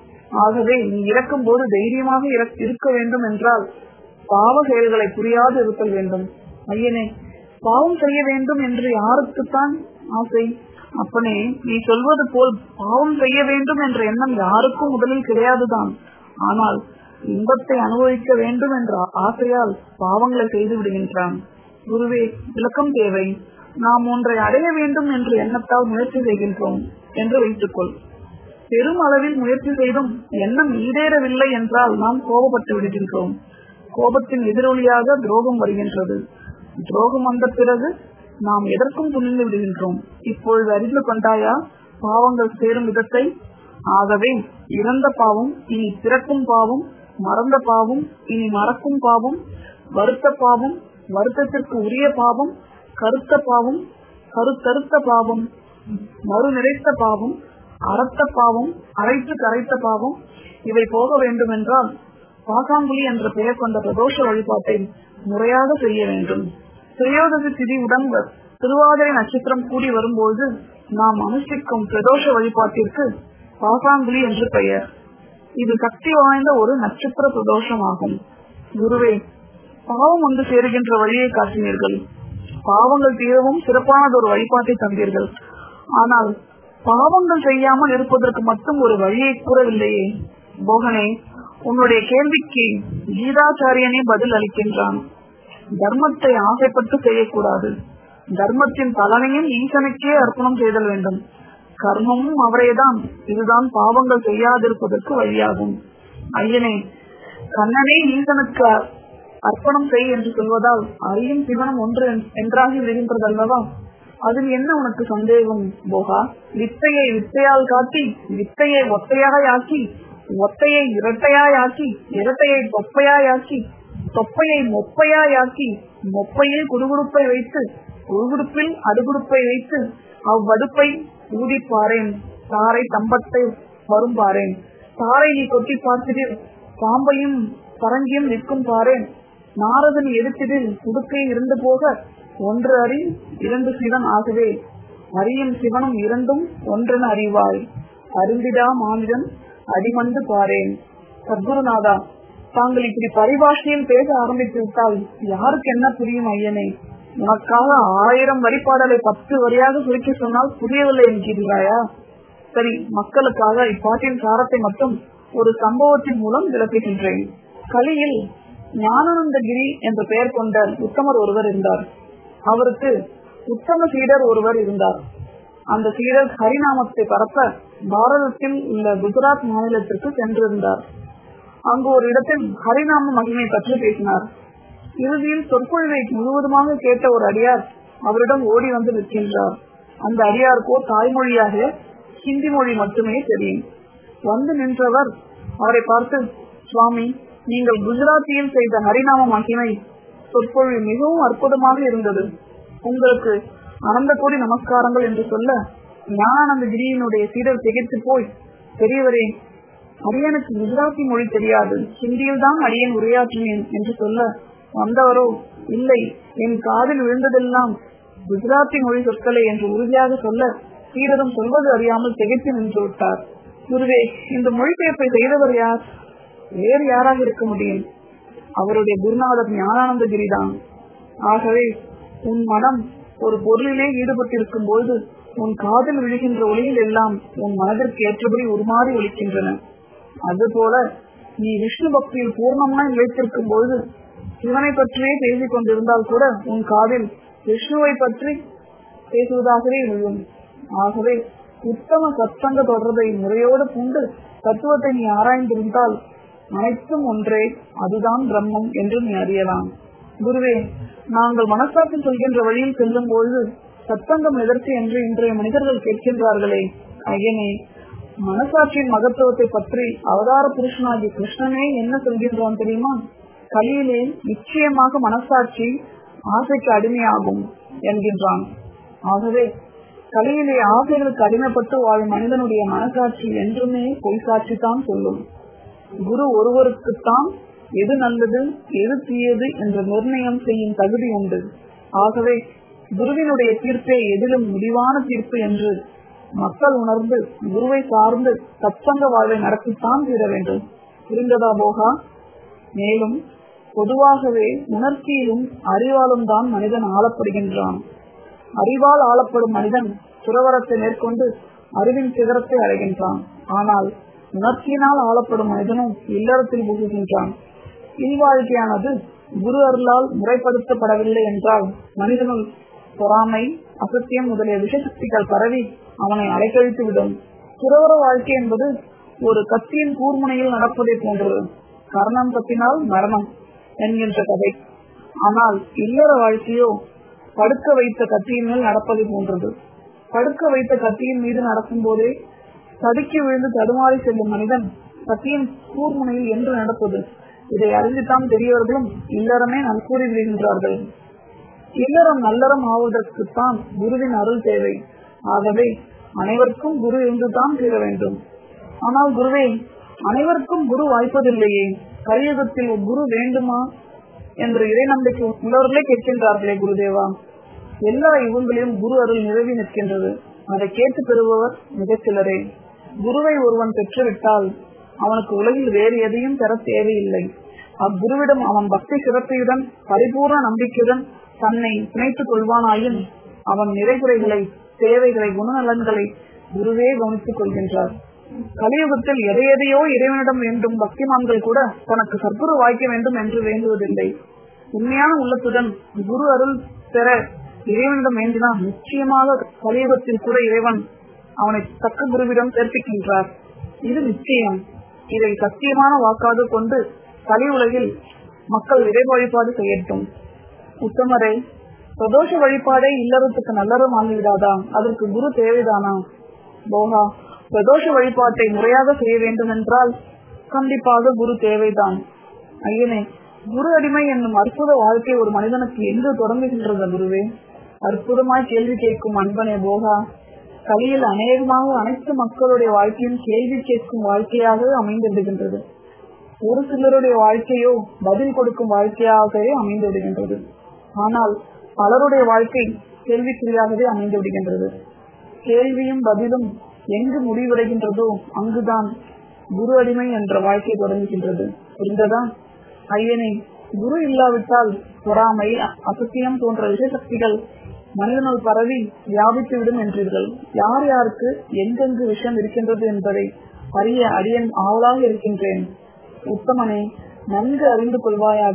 Speaker 1: ஆகவே நீ இறக்கும் போது தைரியமாக இருக்க வேண்டும் என்றால் பாவ செயல்களை புரியாது இருத்தல் வேண்டும் ஐயனே பாவம் செய்ய வேண்டும் என்று யாருக்குத்தான் ஆசை அப்பனே நீ சொல்வது போல் பாவம் செய்ய வேண்டும் என்ற எண்ணம் யாருக்கும் முதலில் கிடையாதுதான் ஆனால் இன்பத்தை அனுபவிக்க வேண்டும் என்ற ஆசையால் பாவங்களை செய்து விடுகின்றான் குருவே விளக்கம் தேவை நாம் ஒன்றை அடைய வேண்டும் என்ற எண்ணத்தால் முயற்சி செய்கின்றோம் என்று வைத்துக்கொள் பெரும் அளவில் முயற்சி செய்தும் எண்ணம் ஈடேறவில்லை என்றால் நாம் கோபப்பட்டு விடுகின்றோம் கோபத்தின் எதிரொலியாக துரோகம் வருகின்றது துரோகம் வந்த பிறகு நாம் எதற்கும் துணிந்து விடுகின்றோம் இப்பொழுது அறிந்து கொண்டாயா பாவங்கள் சேரும் விதத்தை ஆகவே இறந்த பாவம் இனி பிறக்கும் பாவம் மறந்த பாவம் இனி மறக்கும் பாவம் வருத்த பாவம் வருத்தத்திற்கு உரிய பாவம் கருத்த பாவம் கருத்தருத்த பாவம் மறு நிறைத்த பாவம் அறத்த பாவம் அரைத்து கரைத்த பாவம் இவை போக வேண்டும் என்றால் பாசாங்குழி என்ற பெயர் கொண்ட பிரதோஷ வழிபாட்டை முறையாக செய்ய வேண்டும் திரையோதசி திதி உடன் திருவாதிரை நட்சத்திரம் கூடி வரும்போது நாம் அனுஷ்டிக்கும் பிரதோஷ வழிபாட்டிற்கு பாசாங்குழி என்று பெயர் இது சக்தி வாய்ந்த ஒரு நட்சத்திர பிரதோஷமாகும் குருவே பாவம் வந்து சேருகின்ற வழியை காட்டினீர்கள் பாவங்கள் தீரவும் சிறப்பானது ஒரு வழிபாட்டை தந்தீர்கள் ஆனால் பாவங்கள் செய்யாமல் இருப்பதற்கு மட்டும் ஒரு வழியை கூறவில்லையே போகனே உன்னுடைய கேள்விக்கு கீதாச்சாரியனே பதில் அளிக்கின்றான் தர்மத்தை ஆசைப்பட்டு செய்யக்கூடாது தர்மத்தின் பலனையும் ஈசனுக்கே அர்ப்பணம் செய்தல் வேண்டும் கர்மமும் அவரேதான் இதுதான் பாவங்கள் செய்யாதிருப்பதற்கு வழியாகும் ஐயனே கண்ணனே ஈசனுக்கு அர்ப்பணம் செய் என்று சொல்வதால் அரியும் சிவனும் ஒன்று என்றாகி விடுகின்றது அல்லவா அதில் என்ன உனக்கு சந்தேகம் போகா வித்தையை வித்தையால் காட்டி வித்தையை ஒத்தையாக ஆக்கி ஒத்தையை இரட்டையாயாக்கி இரட்டையை தொப்பையாயாக்கி தொப்பையை மொப்பையாயாக்கி மொப்பையில் குடுகுடுப்பை வைத்து குடுகுடுப்பில் அடுகுடுப்பை வைத்து அவ்வடுப்பை ஊதி பாரேன் தாரை தம்பத்தை வரும் பாரேன் தாரை நீ கொட்டி பார்த்துட்டு பாம்பையும் பரங்கியும் நிற்கும் பாரேன் நாரதன் எடுத்திடு குடுக்கை இருந்து போக ஒன்று அறி இரண்டு சிவன் ஆகவே அறியும் சிவனும் இரண்டும் ஒன்றென அறிவாய் அருந்திடா மாநிலம் அடிமந்து பாரேன் சத்குருநாதா தாங்கள் இப்படி பரிபாஷையில் பேச ஆரம்பித்து விட்டால் யாருக்கு என்ன புரியும் ஐயனே உனக்காக ஆயிரம் வரிபாடலை பத்து வரியாக சுருக்கி சொன்னால் புரியவில்லை என்கிறீராயா சரி மக்களுக்காக இப்பாட்டின் சாரத்தை மட்டும் ஒரு சம்பவத்தின் மூலம் விளக்குகின்றேன் கலியில் ஞானானந்தகிரி என்ற பெயர் கொண்ட உத்தமர் ஒருவர் இருந்தார் அவருக்கு உத்தம சீடர் ஒருவர் இருந்தார் அந்த சீடர் ஹரிநாமத்தை பரப்ப பாரதத்தில் உள்ள குஜராத் மாநிலத்திற்கு சென்றிருந்தார் அங்கு ஒரு இடத்தில் ஹரிநாம மகிமை பற்றி பேசினார் இறுதியில் சொற்பொழிவை முழுவதுமாக கேட்ட ஒரு அடியார் அவரிடம் ஓடி வந்து நிற்கின்றார் அந்த அடியாருக்கோ தாய்மொழியாக ஹிந்தி மொழி மட்டுமே தெரியும் வந்து நின்றவர் அவரை பார்த்து சுவாமி நீங்கள் குஜராத்தியில் செய்த ஹரிநாம மகிமை சொற்பொழிவு மிகவும் அற்புதமாக இருந்தது உங்களுக்கு அனந்த கோடி நமஸ்காரங்கள் என்று சொல்ல ஞானானந்த கிரியினுடைய சீடர் திகைத்து போய் பெரியவரே அரியனுக்கு குஜராத்தி மொழி தெரியாது ஹிந்தியில் தான் அரியன் உரையாற்றினேன் என்று சொல்ல வந்தவரோ இல்லை என் காதில் விழுந்ததெல்லாம் குஜராத்தி மொழி சொற்களை என்று உறுதியாக சொல்ல சீடரும் சொல்வது அறியாமல் திகைத்து நின்று விட்டார் குருவே இந்த மொழிபெயர்ப்பை செய்தவர் யார் வேறு யாராக இருக்க முடியும் அவருடைய குருநாதர் ஞானானந்த கிரிதான் ஆகவே உன் மனம் ஒரு பொருளிலே ஈடுபட்டிருக்கும் போது உன் காதில் விழுகின்ற ஒளிகள் எல்லாம் உன் மனதிற்கு ஏற்றபடி உருமாறி ஒழிக்கின்றன அதுபோல நீ விஷ்ணு பக்தியில் பூர்ணமாய் நிலைத்திருக்கும் பொழுது சிவனை பற்றியே பேசிக் கொண்டிருந்தால் கூட உன் காதில் விஷ்ணுவை பற்றி பேசுவதாகவே விழும் ஆகவே உத்தம சத்சங்க தொடர்பை முறையோடு கொண்டு தத்துவத்தை நீ ஆராய்ந்திருந்தால் அனைத்தும் ஒன்றே அதுதான் பிரம்மம் என்று நீ அறியலாம் குருவே நாங்கள் மனசாட்சி சொல்கின்ற வழியில் செல்லும் பொழுது சத்தங்கம் எதற்கு என்று இன்றைய மனிதர்கள் கேட்கின்றார்களே ஐயனே மனசாட்சியின் மகத்துவத்தை பற்றி அவதார புருஷனாகி கிருஷ்ணனே என்ன சொல்கின்றான் தெரியுமா கலியிலே நிச்சயமாக மனசாட்சி ஆசைக்கு அடிமையாகும் என்கின்றான் ஆகவே கலியிலே ஆசைகளுக்கு அடிமைப்பட்டு வாழும் மனிதனுடைய மனசாட்சி என்றுமே பொய் சாட்சி தான் சொல்லும் குரு ஒருவருக்குத்தான் எது நல்லது எது தீயது என்று நிர்ணயம் செய்யும் தகுதி உண்டு ஆகவே குருவினுடைய தீர்ப்பே எதிலும் முடிவான தீர்ப்பு என்று மக்கள் உணர்ந்து குருவை சார்ந்து சத்சங்க வாழ்வை நடத்தித்தான் தீர வேண்டும் புரிந்ததா போகா மேலும் பொதுவாகவே உணர்ச்சியிலும் அறிவாலும் தான் மனிதன் ஆளப்படுகின்றான் அறிவால் ஆளப்படும் மனிதன் சுரவரத்தை மேற்கொண்டு அறிவின் சிகரத்தை அடைகின்றான் ஆனால் உணர்ச்சியினால் ஆளப்படும் மனிதனும் இல்லறத்தில் புகுகின்றான் இல்வாழ்க்கையானது குரு அருளால் முறைப்படுத்தப்படவில்லை என்றால் மனிதனுள் பொறாமை அசத்தியம் முதலிய விஷசக்திகள் பரவி அவனை அலைக்கழித்து விடும் துறவர வாழ்க்கை என்பது ஒரு கத்தியின் கூர்முனையில் நடப்பதை போன்றது கர்ணம் தப்பினால் மரணம் என்கின்ற கதை ஆனால் இல்லற வாழ்க்கையோ படுக்க வைத்த கத்தியின் மேல் நடப்பதை போன்றது படுக்க வைத்த கத்தியின் மீது நடக்கும் போதே தடுக்கி விழுந்து தடுமாறி செல்லும் மனிதன் கத்தியின் கூர்முனையில் என்று நடப்பது இதை அறிந்துதான் பெரியவர்களும் இல்லறமே நல்கூறி விடுகின்றார்கள் இல்லறம் நல்லறம் ஆவதற்குத்தான் குருவின் அருள் தேவை ஆகவே அனைவருக்கும் குரு இருந்துதான் தீர வேண்டும் ஆனால் குருவே அனைவருக்கும் குரு வாய்ப்பதில்லையே கலியுகத்தில் குரு வேண்டுமா என்று இறை நம்பிக்கை உள்ளவர்களே கேட்கின்றார்களே குருதேவா எல்லா யுகங்களிலும் குரு அருள் நிறுவி நிற்கின்றது அதை கேட்டு பெறுபவர் மிகச் சிலரே குருவை ஒருவன் பெற்றுவிட்டால் அவனுக்கு உலகில் வேறு எதையும் பெற தேவையில்லை அக்குருவிடம் அவன் பக்தி சிறப்பையுடன் பரிபூர்ண நம்பிக்கையுடன் தன்னை பிணைத்துக் கொள்வானாயின் அவன் நிறைகுறைகளை தேவைகளை குணநலன்களை குருவே கவனித்துக் கொள்கின்றார் கலியுகத்தில் எதை எதையோ இறைவனிடம் வேண்டும் பக்திமான்கள் கூட தனக்கு சற்புறு வாய்க்க வேண்டும் என்று வேண்டுவதில்லை உண்மையான உள்ளத்துடன் குரு அருள் பெற இறைவனிடம் வேண்டினால் நிச்சயமாக கலியுகத்தில் கூட இறைவன் அவனை தக்க குருவிடம் சேர்ப்பிக்கின்றார் இது நிச்சயம் இதை சத்தியமான வாக்காக கொண்டு கலி உலகில் மக்கள் இறை வழிபாடு செய்யட்டும் உத்தமரை பிரதோஷ வழிபாடே இல்லறத்துக்கு நல்லறம் ஆகிவிடாதா அதற்கு குரு தேவைதானா போகா பிரதோஷ வழிபாட்டை முறையாக செய்ய வேண்டும் என்றால் கண்டிப்பாக குரு தேவைதான் ஐயனே குரு அடிமை என்னும் அற்புத வாழ்க்கை ஒரு மனிதனுக்கு எங்கு தொடங்குகின்றது குருவே அற்புதமாய் கேள்வி கேட்கும் அன்பனே போகா கலியில் அநேகமாக அனைத்து மக்களுடைய வாழ்க்கையும் கேள்வி கேட்கும் வாழ்க்கையாக அமைந்துவிடுகின்றது ஒரு சிலருடைய வாழ்க்கையோ பதில் கொடுக்கும் வாழ்க்கையாகவே அமைந்து விடுகின்றது ஆனால் பலருடைய வாழ்க்கை கேள்விக்குறியாகவே அமைந்து விடுகின்றது கேள்வியும் பதிலும் எங்கு முடிவடைகின்றதோ அங்குதான் குரு அடிமை என்ற வாழ்க்கை தொடங்குகின்றது புரிந்ததா ஐயனே குரு இல்லாவிட்டால் பொறாமை அசத்தியம் போன்ற விஷசக்திகள் மனிதனுள் பரவி வியாபித்து விடும் என்றீர்கள் யார் யாருக்கு எங்கெங்கு விஷயம் இருக்கின்றது என்பதை அறிய அடியன் ஆவலாக இருக்கின்றேன் உத்தமனே நன்கு அறிந்து கொள்வாயாக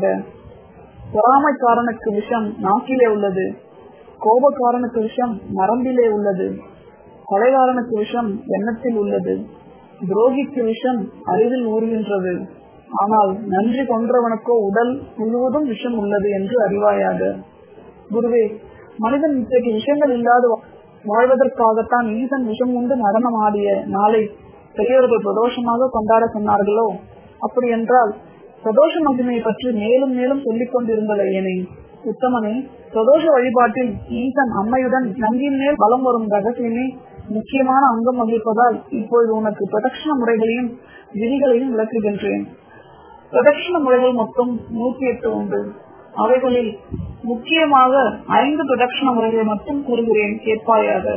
Speaker 1: பொறாமைக்காரனுக்கு விஷம் நாக்கிலே உள்ளது கோபக்காரனுக்கு விஷம் நரம்பிலே உள்ளது கொலைகாரனுக்கு விஷம் எண்ணத்தில் உள்ளது துரோகிக்கு விஷம் அறிவில் ஊறுகின்றது ஆனால் நன்றி கொன்றவனுக்கோ உடல் முழுவதும் விஷம் உள்ளது என்று அறிவாயாக குருவே மனிதன் இத்தகைய விஷயங்கள் இல்லாது வாழ்வதற்காகத்தான் ஈசன் விஷம் உண்டு நடனம் ஆடிய நாளை பெரியவர்கள் பிரதோஷமாக கொண்டாட சொன்னார்களோ அப்படி என்றால் பிரதோஷ மகிமையை பற்றி மேலும் மேலும் சொல்லிக் கொண்டிருந்தது ஏனே உத்தமனே பிரதோஷ வழிபாட்டில் ஈசன் அம்மையுடன் நங்கின் மேல் பலம் வரும் ரகசியமே முக்கியமான அங்கம் வகிப்பதால் இப்பொழுது உனக்கு பிரதட்சண முறைகளையும் விதிகளையும் விளக்குகின்றேன் பிரதட்சண முறைகள் மொத்தம் நூத்தி எட்டு உண்டு அவைகளில் முக்கியமாக ஐந்து பிரதட்சண முறைகளை மட்டும் கூறுகிறேன் கேட்பாயாக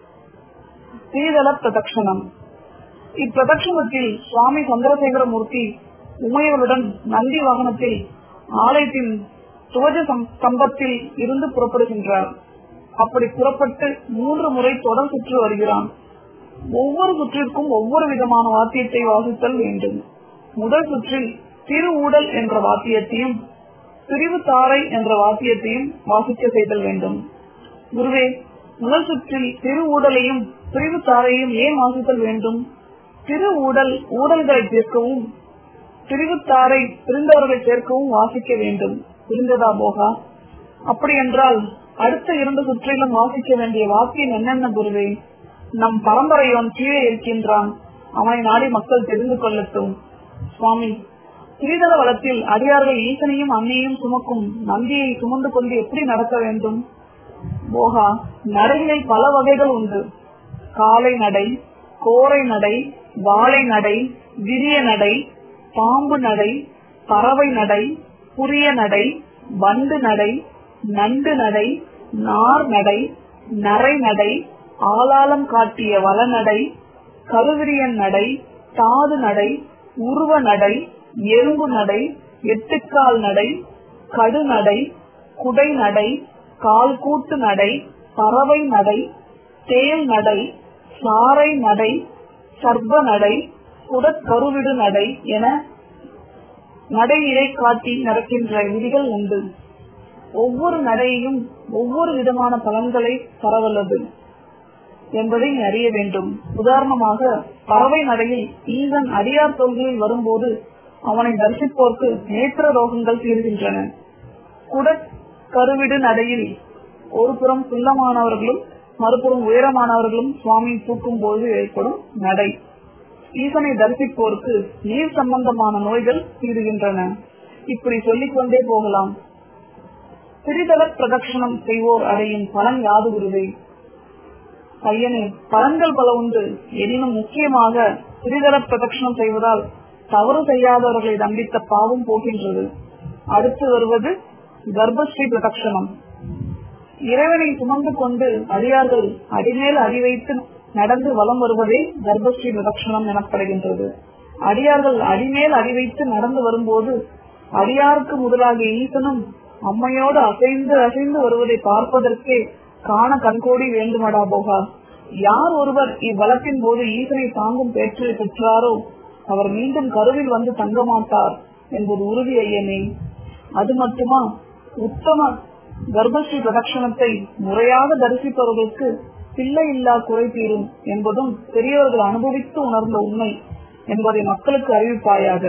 Speaker 1: ஸ்ரீதள பிரதட்சணம் இப்பிரதட்சணத்தில் சுவாமி சந்திரசேகரமூர்த்தி உமையவருடன் நந்தி வாகனத்தில் ஆலயத்தின் துவஜ ஸ்தம்பத்தில் இருந்து புறப்படுகின்றார் அப்படி புறப்பட்டு மூன்று முறை தொடர் சுற்று வருகிறான் ஒவ்வொரு சுற்றிற்கும் ஒவ்வொரு விதமான வாத்தியத்தை வாசித்தல் வேண்டும் முதல் சுற்றில் திருஊடல் என்ற வாத்தியத்தையும் பிரிவு தாரை என்ற வாத்தியத்தையும் வாசிக்க செய்தல் வேண்டும் குருவே முதல் சுற்றில் திரு ஊடலையும் பிரிவு தாரையும் ஏன் வாசித்தல் வேண்டும் திரு ஊடல் ஊடல்களை தீர்க்கவும் பிரிவுத்தாரை பிரிந்தவர்களை சேர்க்கவும் வாசிக்க வேண்டும் புரிந்ததா போகா அப்படி என்றால் அடுத்த இரண்டு சுற்றிலும் வாசிக்க வேண்டிய வாக்கியம் என்னென்ன குருவே நம் பரம்பரையோன் கீழே இருக்கின்றான் அவனை நாடி மக்கள் தெரிந்து கொள்ளட்டும் சுவாமி ஸ்ரீதள வளத்தில் அடியார்கள் ஈசனையும் அன்னையும் சுமக்கும் நந்தியை சுமந்து கொண்டு எப்படி நடக்க வேண்டும் போகா நடைகளில் பல வகைகள் உண்டு காலை நடை கோரை நடை வாழை நடை விரிய நடை பாம்பு நடை பறவை நடை புரிய நடை வண்டு நடை நண்டு நடை நார் நடை நரை நடை ஆளாளம் காட்டிய வளநடை கருவிரியன் நடை தாது நடை உருவ நடை எறும்பு நடை எட்டுக்கால் நடை கடு நடை குடை நடை கால் கூட்டு நடை பறவை நடை தேல் நடை சாறை நடை சர்ப நடை குடக்கருவிடு நடை என நடையிடை காட்டி நடக்கின்ற விதிகள் உண்டு ஒவ்வொரு நடையையும் ஒவ்வொரு விதமான பலன்களை தரவல்லது என்பதை நீ அறிய வேண்டும் உதாரணமாக பறவை நடையில் ஈசன் அடியார் தொல்களில் வரும்போது அவனை தரிசிப்போர்க்கு நேத்திர ரோகங்கள் தீர்கின்றன குட கருவிடு நடையில் ஒரு புறம் குள்ளமானவர்களும் மறுபுறம் உயரமானவர்களும் சுவாமி தூக்கும் போது ஏற்படும் நடை ஈசனை தரிசிப்போருக்கு நீர் சம்பந்தமான நோய்கள் தீருகின்றன இப்படி சொல்லிக் கொண்டே போகலாம் திரிதல பிரதட்சணம் செய்வோர் அடையும் பலன் யாது குருவே பையனே பலன்கள் பல உண்டு எனினும் முக்கியமாக திரிதல பிரதட்சணம் செய்வதால் தவறு செய்யாதவர்களை தண்டித்த பாவம் போகின்றது அடுத்து வருவது கர்ப்பஸ்ரீ பிரதட்சணம் இறைவனை சுமந்து கொண்டு அடியார்கள் அடிமேல் அடி வைத்து நடந்து வலம் வருவதே கர்ப்பஸ்ரீ பிரதட்சணம் எனப்படுகின்றது அடியார்கள் அடிமேல் அடி வைத்து நடந்து வரும்போது அடியாருக்கு முதலாகிய ஈசனும் அம்மையோடு அசைந்து அசைந்து வருவதை பார்ப்பதற்கே காண கண்கோடி வேண்டுமடா போகா யார் ஒருவர் இவ்வளத்தின் போது ஈசனை தாங்கும் பேற்று பெற்றாரோ அவர் மீண்டும் கருவில் வந்து தங்க மாட்டார் என்பது உறுதி ஐயனே அது மட்டுமா உத்தம கர்ப்பஸ்ரீ பிரதட்சணத்தை முறையாக தரிசிப்பவர்களுக்கு பிள்ளை இல்லா குறை தீரும் என்பதும் பெரியவர்கள் அனுபவித்து உணர்ந்த உண்மை என்பதை மக்களுக்கு அறிவிப்பாயாக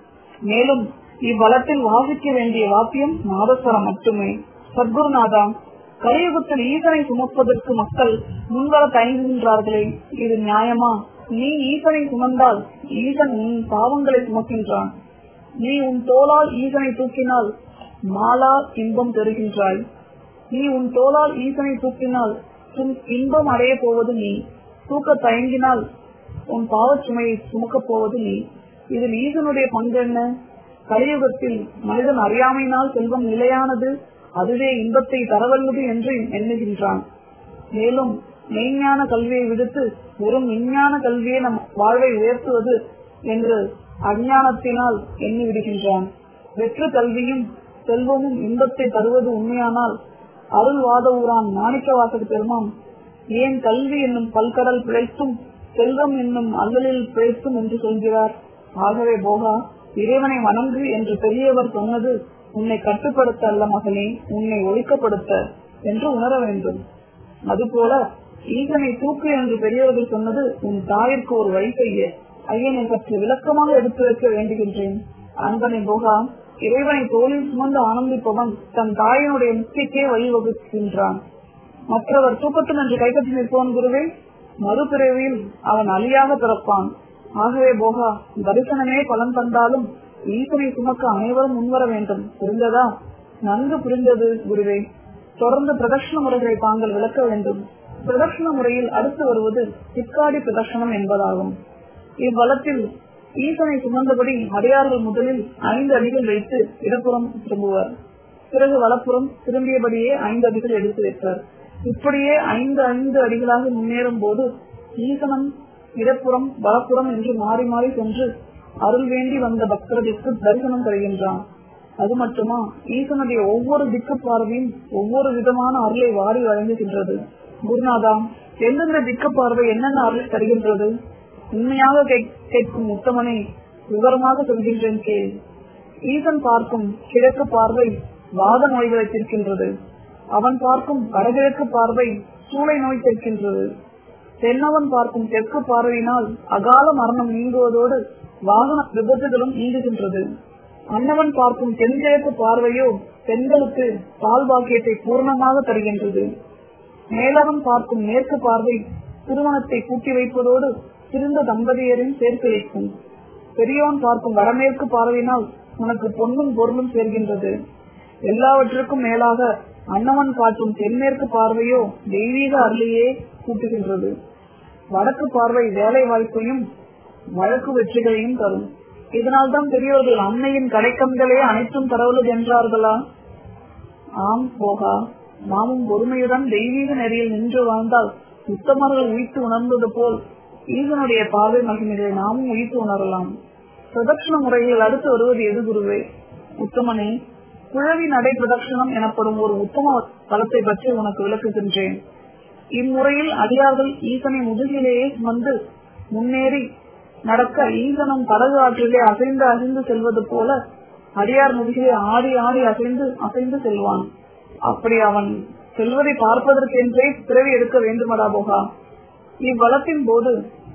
Speaker 1: மேலும் இவ்வளத்தில் வாசிக்க வேண்டிய வாக்கியம் நாதஸ்வரம் மட்டுமே சத்குருநாதா கலியுகத்தில் ஈசனை சுமப்பதற்கு மக்கள் முன்வர தயங்குகின்றார்களே இது நியாயமா நீ ஈசனை சுமந்தால் ஈசன் உன் பாவங்களை சுமக்கின்றான் நீ உன் தோளால் ஈசனை தூக்கினால் மாலா இன்பம் பெறுகின்றாய் நீ உன் தோளால் ஈசனை தூக்கினால் உன் இன்பம் அடைய போவது நீ தூக்க தயங்கினால் உன் பாவச் சுமையை சுமக்கப் போவது நீ இதில் ஈசனுடைய பங்கு என்ன கலியுகத்தில் மனிதன் அறியாமையினால் செல்வம் நிலையானது அதுவே இன்பத்தை தரவல்லது என்று எண்ணுகின்றான் மேலும் மெய்ஞான கல்வியை விடுத்து வெறும் விஞ்ஞான கல்வியை நம் வாழ்வை உயர்த்துவது என்று அஞ்ஞானத்தினால் எண்ணி விடுகின்றான் வெற்று கல்வியும் செல்வமும் இன்பத்தை தருவது உண்மையானால் அருள்வாத ஊரான் மாணிக்க வாசக பெருமான் ஏன் கல்வி என்னும் பல்கடல் பிழைத்தும் செல்வம் என்னும் அல்லலில் பிழைத்தும் என்று சொல்கிறார் ஆகவே போகா இறைவனை வணங்கு என்று பெரியவர் சொன்னது உன்னை கட்டுப்படுத்த அல்ல மகனே உன்னை ஒழிக்கப்படுத்த என்று உணர வேண்டும் அதுபோல ஈசனை தூக்கு என்று பெரியவர்கள் சொன்னது உன் தாயிற்கு ஒரு வழி செய்ய ஐயனை பற்றி விளக்கமாக எடுத்து வைக்க வேண்டுகின்றேன் அன்பனை போகா இறைவனை தோளில் சுமந்து ஆனந்திப்பவன் தன் தாயினுடைய முக்திக்கே வழிவகுக்கின்றான் மற்றவர் தூக்கத்தில் என்று கைப்பற்றி நிற்பவன் குருவே மறுபிறவியில் அவன் அழியாக பிறப்பான் ஆகவே போகா தரிசனமே பலன் தந்தாலும் ஈசனை சுமக்க அனைவரும் முன்வர வேண்டும் புரிந்ததா நன்கு புரிந்தது குருவே தொடர்ந்து பிரதட்சண முறைகளை தாங்கள் விளக்க வேண்டும் பிரதட்சண முறையில் அடுத்து வருவது சிக்காடி பிரதட்சணம் என்பதாகும் இவ்வளத்தில் ஈசனை சுமந்தபடி அடையார்கள் முதலில் ஐந்து அடிகள் வைத்து இடப்புறம் திரும்புவார் பிறகு வலப்புறம் திரும்பியபடியே ஐந்து அடிகள் எடுத்து வைப்பார் இப்படியே ஐந்து ஐந்து அடிகளாக முன்னேறும் போது ஈசனம் இடப்புறம் வலப்புறம் என்று மாறி மாறி சென்று அருள் வேண்டி வந்த பக்தர்களுக்கு தரிசனம் தருகின்றான் அது மட்டுமா ஈசனுடைய ஒவ்வொரு திக்கு பார்வையும் ஒவ்வொரு விதமான அருளை வாரி வழங்குகின்றது குருநாதா எந்தெந்த திக்கு பார்வை என்னென்ன அருள் தருகின்றது உண்மையாக கேட்கும் உத்தமனை விவரமாக சொல்கின்றேன் கேள் ஈசன் பார்க்கும் கிழக்கு பார்வை வாத நோய்களை தீர்க்கின்றது அவன் பார்க்கும் வடகிழக்கு பார்வை சூளை நோய் தீர்க்கின்றது தென்னவன் பார்க்கும் தெற்கு பார்வையினால் அகால மரணம் நீங்குவதோடு வாகன விபத்துகளும் நீங்குகின்றது அன்னவன் பார்க்கும் தென்கிழக்கு பார்வையோ பெண்களுக்கு பால் பாக்கியத்தை பூர்ணமாக தருகின்றது மேலவன் பார்க்கும் மேற்கு பார்வை திருமணத்தை கூட்டி வைப்பதோடு சிறந்த தம்பதியரின் சேர்த்து வைக்கும் பெரியோன் பார்க்கும் வடமேற்கு பார்வையினால் உனக்கு பொன்னும் பொருளும் சேர்கின்றது எல்லாவற்றுக்கும் மேலாக அன்னவன் காட்டும் தென்மேற்கு பார்வையோ தெய்வீக அருளையே கூட்டுகின்றது வடக்கு பார்வை வேலை வாய்ப்பையும் வழக்கு வெற்றிகளையும் தரும் இதனால்தான் பெரியவர்கள் அன்னையின் கடைக்கண்களே அனைத்தும் பரவலது என்றார்களா ஆம் போகா நாமும் பொறுமையுடன் தெய்வீக நெறியில் நின்று வாழ்ந்தால் உத்தமர்கள் உயிர்த்து உணர்ந்தது போல் ஈசனுடைய பாதை மகிமைகளை நாமும் உயிர்த்து உணரலாம் பிரதட்சண முறைகள் அடுத்து வருவது எது குருவே உத்தமனே குழவி நடை பிரதட்சணம் எனப்படும் ஒரு உத்தம தளத்தை பற்றி உனக்கு விளக்குகின்றேன் இம்முறையில் அடியார்கள் ஈசனை முதுகிலேயே சுமந்து முன்னேறி நடக்க ஈசனும் படகு ஆற்றிலே அசைந்து அசைந்து செல்வது போல அடியார் முதுகிலே ஆடி ஆடி அசைந்து அசைந்து செல்வான் அப்படி அவன் செல்வதை பார்ப்பதற்கென்றே பிறவி எடுக்க வேண்டுமடா போகா இவ்வளத்தின் போது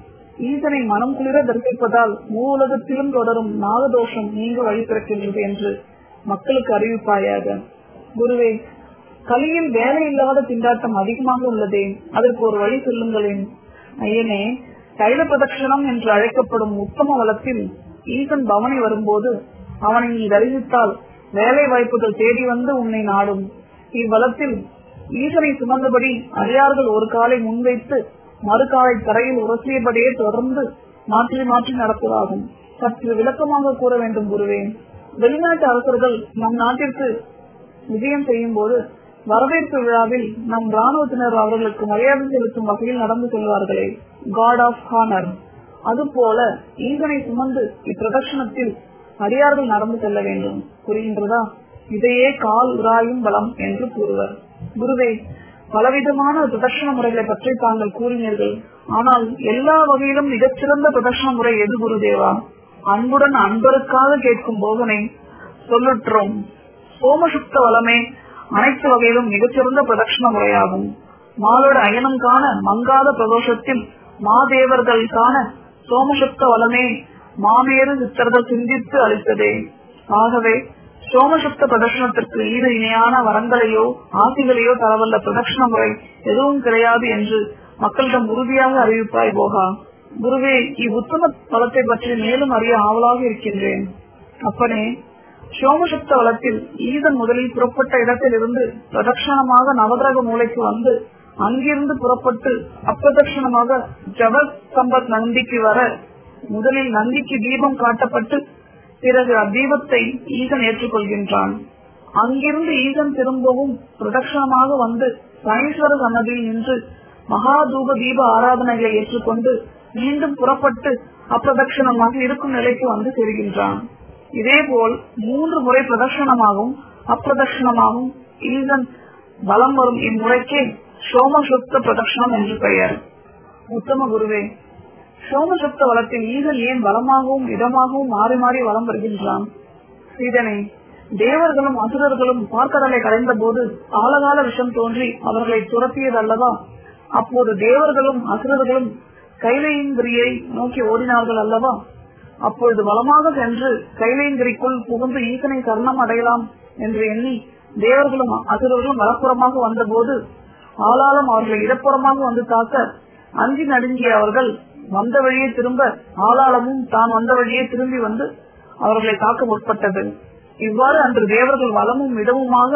Speaker 1: ஈசனை மனம் குளிர தரிசிப்பதால் மூலகத்திலும் தொடரும் நாகதோஷம் நீங்க வழி பிறக்கின்றது என்று மக்களுக்கு அறிவிப்பாயாக குருவே கலியில் வேலை இல்லாத திண்டாட்டம் அதிகமாக உள்ளதே அதற்கு ஒரு வழி சொல்லுங்களேன் ஐயனே தைல பிரதட்சணம் என்று அழைக்கப்படும் உத்தம வளத்தில் ஈசன் பவனி வரும்போது அவனை நீ தரிசித்தால் வேலை வாய்ப்புகள் தேடி வந்து உன்னை நாடும் இவ்வளத்தில் ஈசனை சுமந்தபடி அடியார்கள் ஒரு காலை முன்வைத்து மறுகாலை தரையில் உரசியபடியே தொடர்ந்து மாற்றி மாற்றி நடப்பதாகும் சற்று விளக்கமாக கூற வேண்டும் குருவே வெளிநாட்டு அரசர்கள் நம் நாட்டிற்கு விஜயம் செய்யும் போது வரவேற்பு விழாவில் நம் ராணுவத்தினர் அவர்களுக்கு மரியாதை செலுத்தும் வகையில் நடந்து கொள்வார்களே காட் ஆஃப் ஹானர் அதுபோல ஈசனை சுமந்து இப்பிரதட்சணத்தில் அடியார்கள் நடந்து செல்ல வேண்டும் புரிகின்றதா இதையே கால் உராயும் பலம் என்று கூறுவர் குருவே பலவிதமான பிரதர்ஷன முறைகளை பற்றி தாங்கள் கூறினீர்கள் ஆனால் எல்லா வகையிலும் மிகச்சிறந்த பிரதர்ஷன முறை எது குருதேவா அன்புடன் அன்பருக்காக கேட்கும் போகனை சொல்லுற்றோம் சோமசுப்த வளமே அனைத்து வகையிலும் மிகச்சிறந்த பிரதட்சண முறையாகும் மாலோட அயனம் காண மங்காத பிரதோஷத்தில் மாதேவர்கள் காண சோமசுப்த வளமே மாமேறு சித்தர்கள் சிந்தித்து அளித்ததே ஆகவே சோமசுப்த பிரதர்ஷனத்திற்கு ஈடு இணையான வரங்களையோ ஆசிகளையோ தரவல்ல பிரதட்சண முறை எதுவும் கிடையாது என்று மக்களிடம் உறுதியாக அறிவிப்பாய் போகா குருவே இவ்வுத்தம பலத்தை பற்றி மேலும் அறிய ஆவலாக இருக்கின்றேன் அப்பனே சோமசுப்த வளத்தில் ஈதன் முதலில் புறப்பட்ட இடத்திலிருந்து பிரதட்சணமாக நவகிரக மூலைக்கு வந்து அங்கிருந்து புறப்பட்டு அப்பிரதட்சணமாக ஜவ சம்பத் நந்திக்கு வர முதலில் நந்திக்கு தீபம் காட்டப்பட்டு பிறகு அத்தீபத்தை ஈசன் ஏற்றுக்கொள்கின்றான் அங்கிருந்து ஈசன் திரும்பவும் பிரதட்சணமாக வந்து சனீஸ்வர சன்னதியில் நின்று மகாதூப தீப ஆராதனைகளை ஏற்றுக்கொண்டு மீண்டும் புறப்பட்டு அப்பிரதட்சணமாக இருக்கும் நிலைக்கு வந்து சேர்கின்றான் இதேபோல் மூன்று முறை பிரதட்சணமாகவும் அப்பிரதட்சணமாகவும் ஈசன் பலம் வரும் இம்முறைக்கே சோமசுப்த பிரதட்சணம் என்று பெயர் உத்தம குருவே சோமசுப்த வளத்தில் ஈசன் ஏன் பலமாகவும் இடமாகவும் மாறி மாறி வலம் வருகின்றான் சீதனை தேவர்களும் அசுரர்களும் பார்க்கடலை கலைந்த போது காலகால விஷம் தோன்றி அவர்களை துரத்தியது அல்லவா அப்போது தேவர்களும் அசுரர்களும் கைலையங்கிரியை நோக்கி ஓடினார்கள் அல்லவா அப்பொழுது பலமாக சென்று கைலையங்கிரிக்குள் புகுந்து ஈசனை சரணம் அடையலாம் என்று எண்ணி தேவர்களும் அசுரர்களும் வலப்புறமாக வந்தபோது ஆளாலும் அவர்களை இடப்புறமாக வந்து தாக்க அஞ்சி நடுங்கிய அவர்கள் வந்த வழியே திரும்ப ஆளாளமும் தான் வந்த வழியே திரும்பி வந்து அவர்களை தாக்க முற்பட்டது இவ்வாறு அன்று தேவர்கள் வளமும் இடமுமாக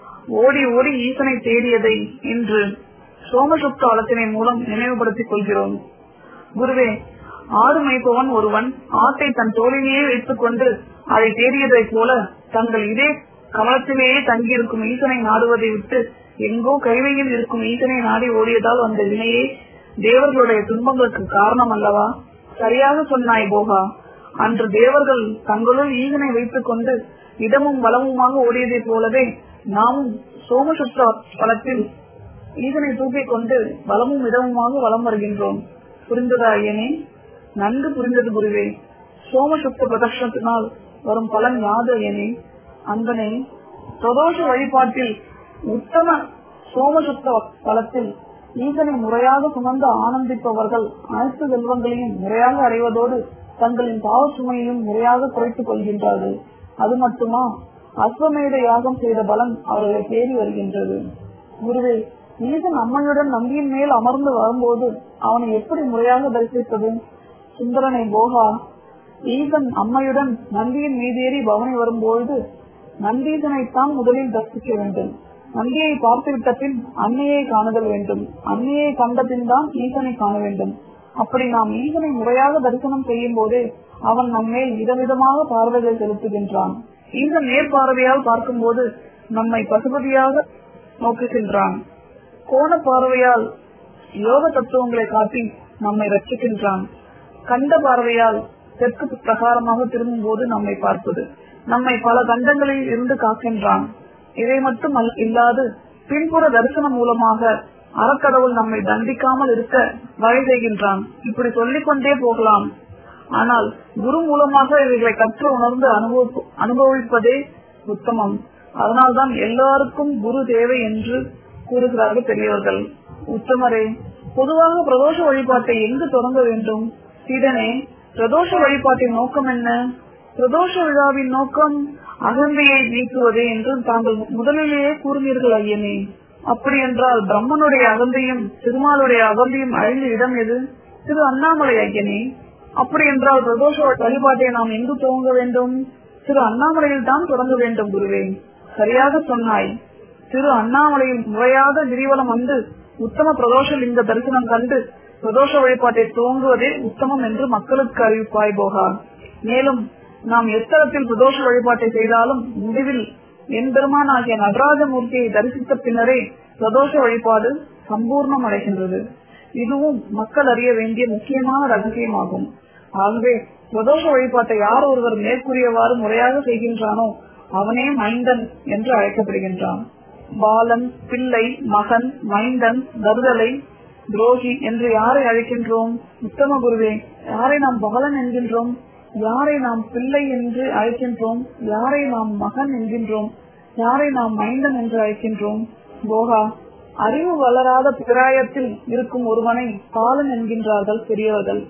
Speaker 1: ஓடி ஓடி ஈசனை தேடியதை இன்று சோமசுப்த வளத்தினை மூலம் நினைவுபடுத்திக் கொள்கிறோம் குருவே ஆடு மேய்ப்பவன் ஒருவன் ஆட்டை தன் தோளிலேயே வைத்துக் கொண்டு அதை தேடியதை போல தங்கள் இதே கமலத்திலேயே தங்கியிருக்கும் ஈசனை நாடுவதை விட்டு எங்கோ கைவையில் இருக்கும் ஈசனை நாடி ஓடியதால் அந்த வினையே தேவர்களுடைய துன்பங்களுக்கு காரணம் அல்லவா சரியாக சொன்னாய் போகா அன்று தேவர்கள் தங்களுள் ஈசனை வைத்துக் கொண்டு இடமும் வளமுமாக ஓடியதை போலவே நாமும் சோமசுத்த வளத்தில் ஈசனை தூக்கிக் கொண்டு வளமும் இடமுமாக வளம் வருகின்றோம் புரிந்ததா ஐயனே நன்கு புரிந்தது குருவே சோமசுத்த பிரதர்ஷனத்தினால் வரும் பலன் யாது ஐயனே அந்தனை பிரதோஷ வழிபாட்டில் உத்தம சோமசுத்த பலத்தில் ஈசனை முறையாக சுமந்து ஆனந்திப்பவர்கள் அனைத்து செல்வங்களையும் முறையாக அடைவதோடு தங்களின் பாவ சுமையையும் முறையாக குறைத்துக் கொள்கின்றார்கள் அது மட்டுமா அஸ்வமேத யாகம் செய்த பலன் அவர்களை தேடி வருகின்றது குருவே ஈசன் அம்மனுடன் நம்பியின் மேல் அமர்ந்து வரும்போது அவனை எப்படி முறையாக தரிசிப்பது சுந்தரனை போகா ஈசன் அம்மையுடன் நந்தியின் மீதேறி பவனி வரும்பொழுது நந்தீசனைத்தான் முதலில் தரிசிக்க வேண்டும் நந்தியை பார்த்துவிட்ட பின் அன்னையை காணுதல் வேண்டும் அன்னையை கண்ட பின் தான் ஈசனை காண வேண்டும் அப்படி நாம் ஈசனை முறையாக தரிசனம் செய்யும் போதே அவன் நம்மேல் விதவிதமாக பார்வைகள் செலுத்துகின்றான் ஈசன் நேர்பார்வையால் பார்க்கும்போது நம்மை பசுபதியாக நோக்குகின்றான் கோண பார்வையால் யோக தத்துவங்களை காட்டி நம்மை ரட்சிக்கின்றான் கண்ட பார்வையால் தெற்கு பிரகாரமாக திரும்பும் போது நம்மை பார்ப்பது நம்மை பல கண்டங்களில் இருந்து காக்கின்றான் இதை மட்டும் இல்லாது பின்புற தரிசனம் மூலமாக அறக்கடவுள் நம்மை தண்டிக்காமல் இருக்க வழி செய்கின்றான் இப்படி சொல்லிக் கொண்டே போகலாம் ஆனால் குரு மூலமாக இவைகளை கற்று உணர்ந்து அனுபவிப்பதே உத்தமம் அதனால்தான் எல்லாருக்கும் குரு தேவை என்று கூறுகிறார்கள் பெரியவர்கள் உத்தமரே பொதுவாக பிரதோஷ வழிபாட்டை எங்கு தொடங்க வேண்டும் சீடனே பிரதோஷ வழிபாட்டின் நோக்கம் என்ன பிரதோஷ விழாவின் நோக்கம் அகந்தையை நீக்குவதே என்று தாங்கள் முதலிலேயே கூறினீர்கள் ஐயனே அப்படி என்றால் பிரம்மனுடைய அகந்தையும் திருமாலுடைய அகந்தையும் அழிந்த இடம் எது திரு அண்ணாமலை ஐயனே அப்படி என்றால் பிரதோஷ வழிபாட்டை நாம் எங்கு துவங்க வேண்டும் திரு அண்ணாமலையில் தான் தொடங்க வேண்டும் குருவே சரியாக சொன்னாய் திரு அண்ணாமலையில் முறையாக கிரிவலம் வந்து உத்தம பிரதோஷ லிங்க தரிசனம் கண்டு பிரதோஷ வழிபாட்டை துவங்குவதே உத்தமம் என்று மக்களுக்கு அறிவிப்பாய் போகா மேலும் நாம் எத்தரத்தில் பிரதோஷ வழிபாட்டை செய்தாலும் முடிவில் என் பெருமான் ஆகிய நடராஜமூர்த்தியை தரிசித்த பின்னரே பிரதோஷ வழிபாடு சம்பூர்ணம் அடைகின்றது இதுவும் மக்கள் அறிய வேண்டிய முக்கியமான ரகசியமாகும் ஆகவே பிரதோஷ வழிபாட்டை யார் ஒருவர் மேற்கூறியவாறு முறையாக செய்கின்றானோ அவனே மைந்தன் என்று அழைக்கப்படுகின்றான் பாலன் பிள்ளை மகன் மைந்தன் தருதலை துரோகி என்று யாரை அழைக்கின்றோம் உத்தம குருவே யாரை நாம் பாலன் என்கின்றோம் யாரை நாம் பிள்ளை என்று அழைக்கின்றோம் யாரை நாம் மகன் என்கின்றோம் யாரை நாம் மைந்தன் என்று அழைக்கின்றோம் போகா அறிவு வளராத பிராயத்தில் இருக்கும் ஒருவனை பாலன் என்கின்றார்கள் பெரியவர்கள்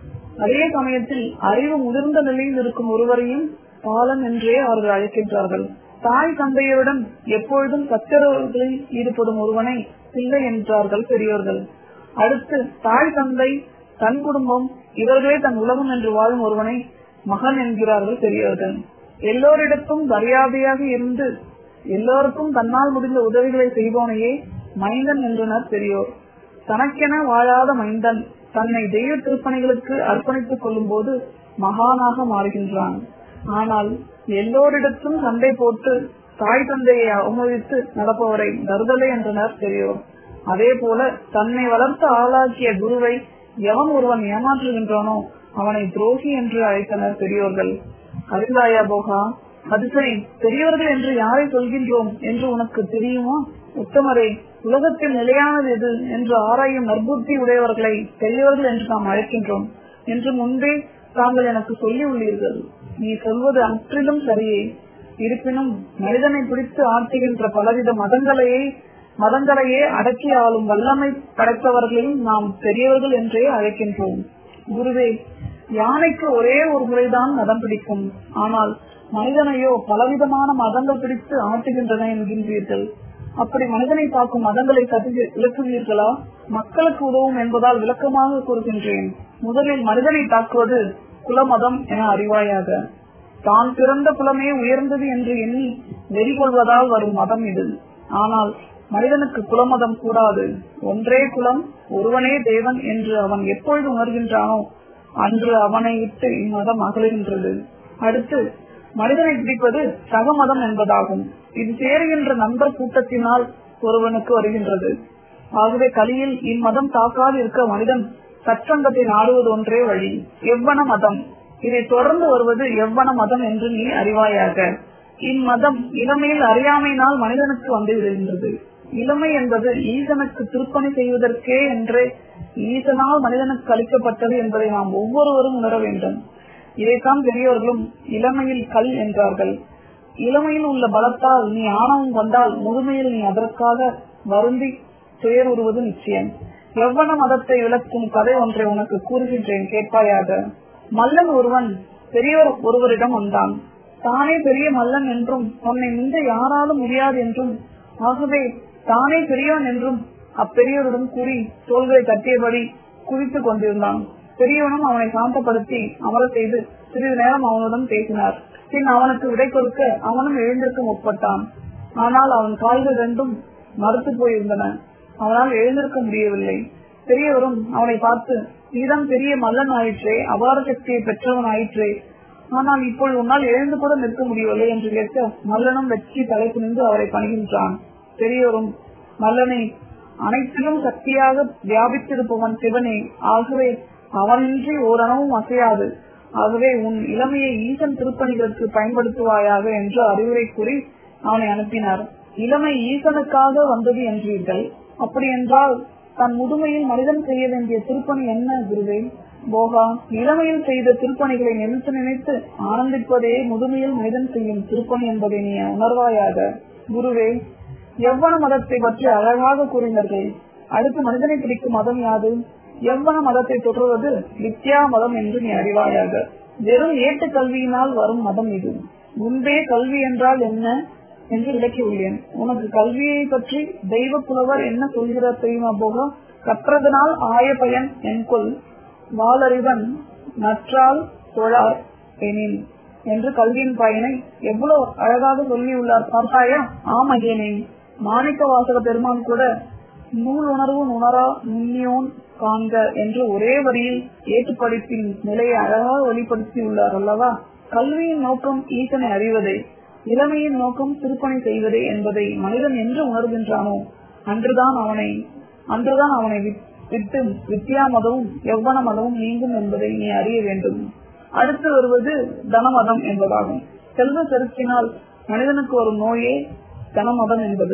Speaker 1: அதே சமயத்தில் அறிவு முதிர்ந்த நிலையில் இருக்கும் ஒருவரையும் பாலன் என்றே அவர்கள் அழைக்கின்றார்கள் தாய் தந்தையருடன் எப்பொழுதும் சச்சரவுகளில் ஈடுபடும் ஒருவனை பிள்ளை என்றார்கள் பெரியவர்கள் அடுத்து தாய் தந்தை தன் குடும்பம் இவர்களே தன் உலகம் என்று வாழும் ஒருவனை மகன் என்கிறார்கள் பெரியவர்கள் எல்லோரிடத்தும் மரியாதையாக இருந்து எல்லோருக்கும் தன்னால் முடிந்த உதவிகளை செய்பவனையே மைந்தன் என்றனர் பெரியோர் தனக்கென வாழாத மைந்தன் தன்னை தெய்வ திருப்பணிகளுக்கு அர்ப்பணித்துக் கொள்ளும் போது மகானாக மாறுகின்றான் ஆனால் எல்லோரிடத்தும் சண்டை போட்டு தாய் தந்தையை அவமதித்து நடப்பவரை தருதலை என்றனர் பெரியோர் அதே போல தன்னை வளர்த்து ஆளாக்கிய குருவை எவன் ஒருவன் ஏமாற்றுகின்றானோ அவனை துரோகி என்று அழைத்தனர் பெரியோர்கள் அறிந்தாயா போகா அது சரி பெரியவர்கள் என்று யாரை சொல்கின்றோம் என்று உனக்கு தெரியுமா உத்தமரே உலகத்தில் நிலையானது எது என்று ஆராயும் நற்புத்தி உடையவர்களை பெரியவர்கள் என்று நாம் அழைக்கின்றோம் என்று முன்பே தாங்கள் எனக்கு சொல்லி உள்ளீர்கள் நீ சொல்வது அற்றிலும் சரியே இருப்பினும் மனிதனை பிடித்து ஆட்டுகின்ற பலவித மதங்களையே மதங்களையே அடக்கி ஆளும் வல்லமை படைத்தவர்களையும் நாம் பெரியவர்கள் என்றே அழைக்கின்றோம் குருவே யானைக்கு ஒரே ஒரு முறைதான் மதம் பிடிக்கும் ஆனால் மனிதனையோ பலவிதமான மதங்கள் பிடித்து ஆட்டுகின்றன என்கின்றீர்கள் அப்படி மனிதனை தாக்கும் மதங்களை கருதி விளக்குவீர்களா மக்களுக்கு உதவும் என்பதால் விளக்கமாக கூறுகின்றேன் முதலில் மனிதனை தாக்குவது குலமதம் என அறிவாயாக தான் பிறந்த குலமே உயர்ந்தது என்று எண்ணி வெறி கொள்வதால் வரும் மதம் இது ஆனால் மனிதனுக்கு குலமதம் கூடாது ஒன்றே குலம் ஒருவனே தேவன் என்று அவன் எப்பொழுது உணர்கின்றானோ அன்று அவனை விட்டு இம்மதம் அகலுகின்றது அடுத்து மனிதனை பிடிப்பது சகமதம் என்பதாகும் இது சேருகின்ற நண்பர் கூட்டத்தினால் ஒருவனுக்கு வருகின்றது ஆகவே கலியில் இம்மதம் தாக்காது இருக்க மனிதன் சச்சங்கத்தை நாடுவது ஒன்றே வழி எவ்வன மதம் இதை தொடர்ந்து வருவது எவ்வன மதம் என்று நீ அறிவாயாக இம்மதம் இளமையில் அறியாமையினால் மனிதனுக்கு வந்து விடுகின்றது இளமை என்பது ஈசனுக்கு திருப்பணி செய்வதற்கே என்று ஈசனால் மனிதனுக்கு அளிக்கப்பட்டது என்பதை நாம் ஒவ்வொருவரும் உணர வேண்டும் இதைத்தான் பெரியவர்களும் இளமையில் கல் என்றார்கள் இளமையில் உள்ள பலத்தால் நீ ஆணவம் கொண்டால் முழுமையில் நீ அதற்காக வருந்தி துயர் உருவது நிச்சயம் எவ்வன மதத்தை விளக்கும் கதை ஒன்றை உனக்கு கூறுகின்றேன் கேட்பாயாக மல்லன் ஒருவன் பெரியவர் ஒருவரிடம் வந்தான் தானே பெரிய மல்லன் என்றும் உன்னை மிந்த யாராலும் முடியாது என்றும் ஆகவே தானே பெரியவன் என்றும் அப்பெரியவரிடம் கூறி தோள்களை தட்டியபடி குவித்துக் கொண்டிருந்தான் பெரியவனும் அவனை சாந்தப்படுத்தி அமர செய்து சிறிது நேரம் அவனுடன் பேசினார் பின் அவனுக்கு விடை கொடுக்க அவனும் எழுந்திருக்க முற்பட்டான் ஆனால் அவன் கால்கள் ரெண்டும் மறுத்து போயிருந்தன அவனால் எழுந்திருக்க முடியவில்லை பெரியவரும் அவனை பார்த்து நீதான் பெரிய மல்லன் ஆயிற்றே அபார சக்தியை பெற்றவன் ஆயிற்றே ஆனால் இப்பொழுது உன்னால் எழுந்து கூட நிற்க முடியவில்லை என்று கேட்க மல்லனும் வெற்றி தலை குனிந்து அவரை பணிகின்றான் பெரியவரும் மல்லனை அனைத்திலும் சக்தியாக வியாபித்திருப்பவன் சிவனே ஆகவே அவனின்றி ஓரணவும் அசையாது ஆகவே உன் இளமையை ஈசன் திருப்பணிகளுக்கு பயன்படுத்துவாயாக என்று அறிவுரை கூறி அவனை அனுப்பினார் இளமை ஈசனுக்காக வந்தது என்றீர்கள் அப்படி என்றால் தன் முதுமையில் மனிதன் செய்ய வேண்டிய திருப்பணி என்ன குருவே போகா இளமையில் செய்த திருப்பணிகளை நினைத்து நினைத்து ஆனந்திப்பதே முதுமையில் மனிதன் செய்யும் திருப்பணி என்பதை நீ உணர்வாயாக குருவே எவ்வன மதத்தை பற்றி அழகாக கூறினார்கள் அடுத்து மனிதனை பிடிக்கும் மதம் யாது எவ்வன மதத்தை தொடர்வது வித்யா மதம் என்று நீ அறிவாயாக வெறும் ஏட்டு கல்வியினால் வரும் மதம் இது முன்பே கல்வி என்றால் என்ன என்று விளக்கியுள்ளேன் உனக்கு கல்வியை பற்றி தெய்வ புலவர் என்ன சொல்கிறார் தெரியுமா போக கற்றதனால் ஆய பயன் என்கொள் வாளறிவன் நற்றால் தொழார் எனின் என்று கல்வியின் பயனை எவ்வளவு அழகாக சொல்லியுள்ளார் பார்த்தாயா ஆமகேனே மாணிக்க வாசக பெருமான் கூட நூல் உணர்வு உணரா நுண்ணியோன் காண்க என்று ஒரே வரியில் ஏற்றுப்படிப்பின் நிலையை அழகாக வெளிப்படுத்தியுள்ளார் அல்லவா கல்வியின் நோக்கம் ஈசனை அறிவதே இளமையின் நோக்கம் திருப்பணி செய்வதே என்பதை மனிதன் என்று உணர்கின்றானோ அன்றுதான் அவனை அன்றுதான் அவனை விட்டு வித்யா மதமும் எவ்வன மதமும் நீங்கும் என்பதை நீ அறிய வேண்டும் அடுத்து வருவது தனமதம் என்பதாகும் செல்வ செருக்கினால் மனிதனுக்கு ஒரு நோயே தனமதம் என்பது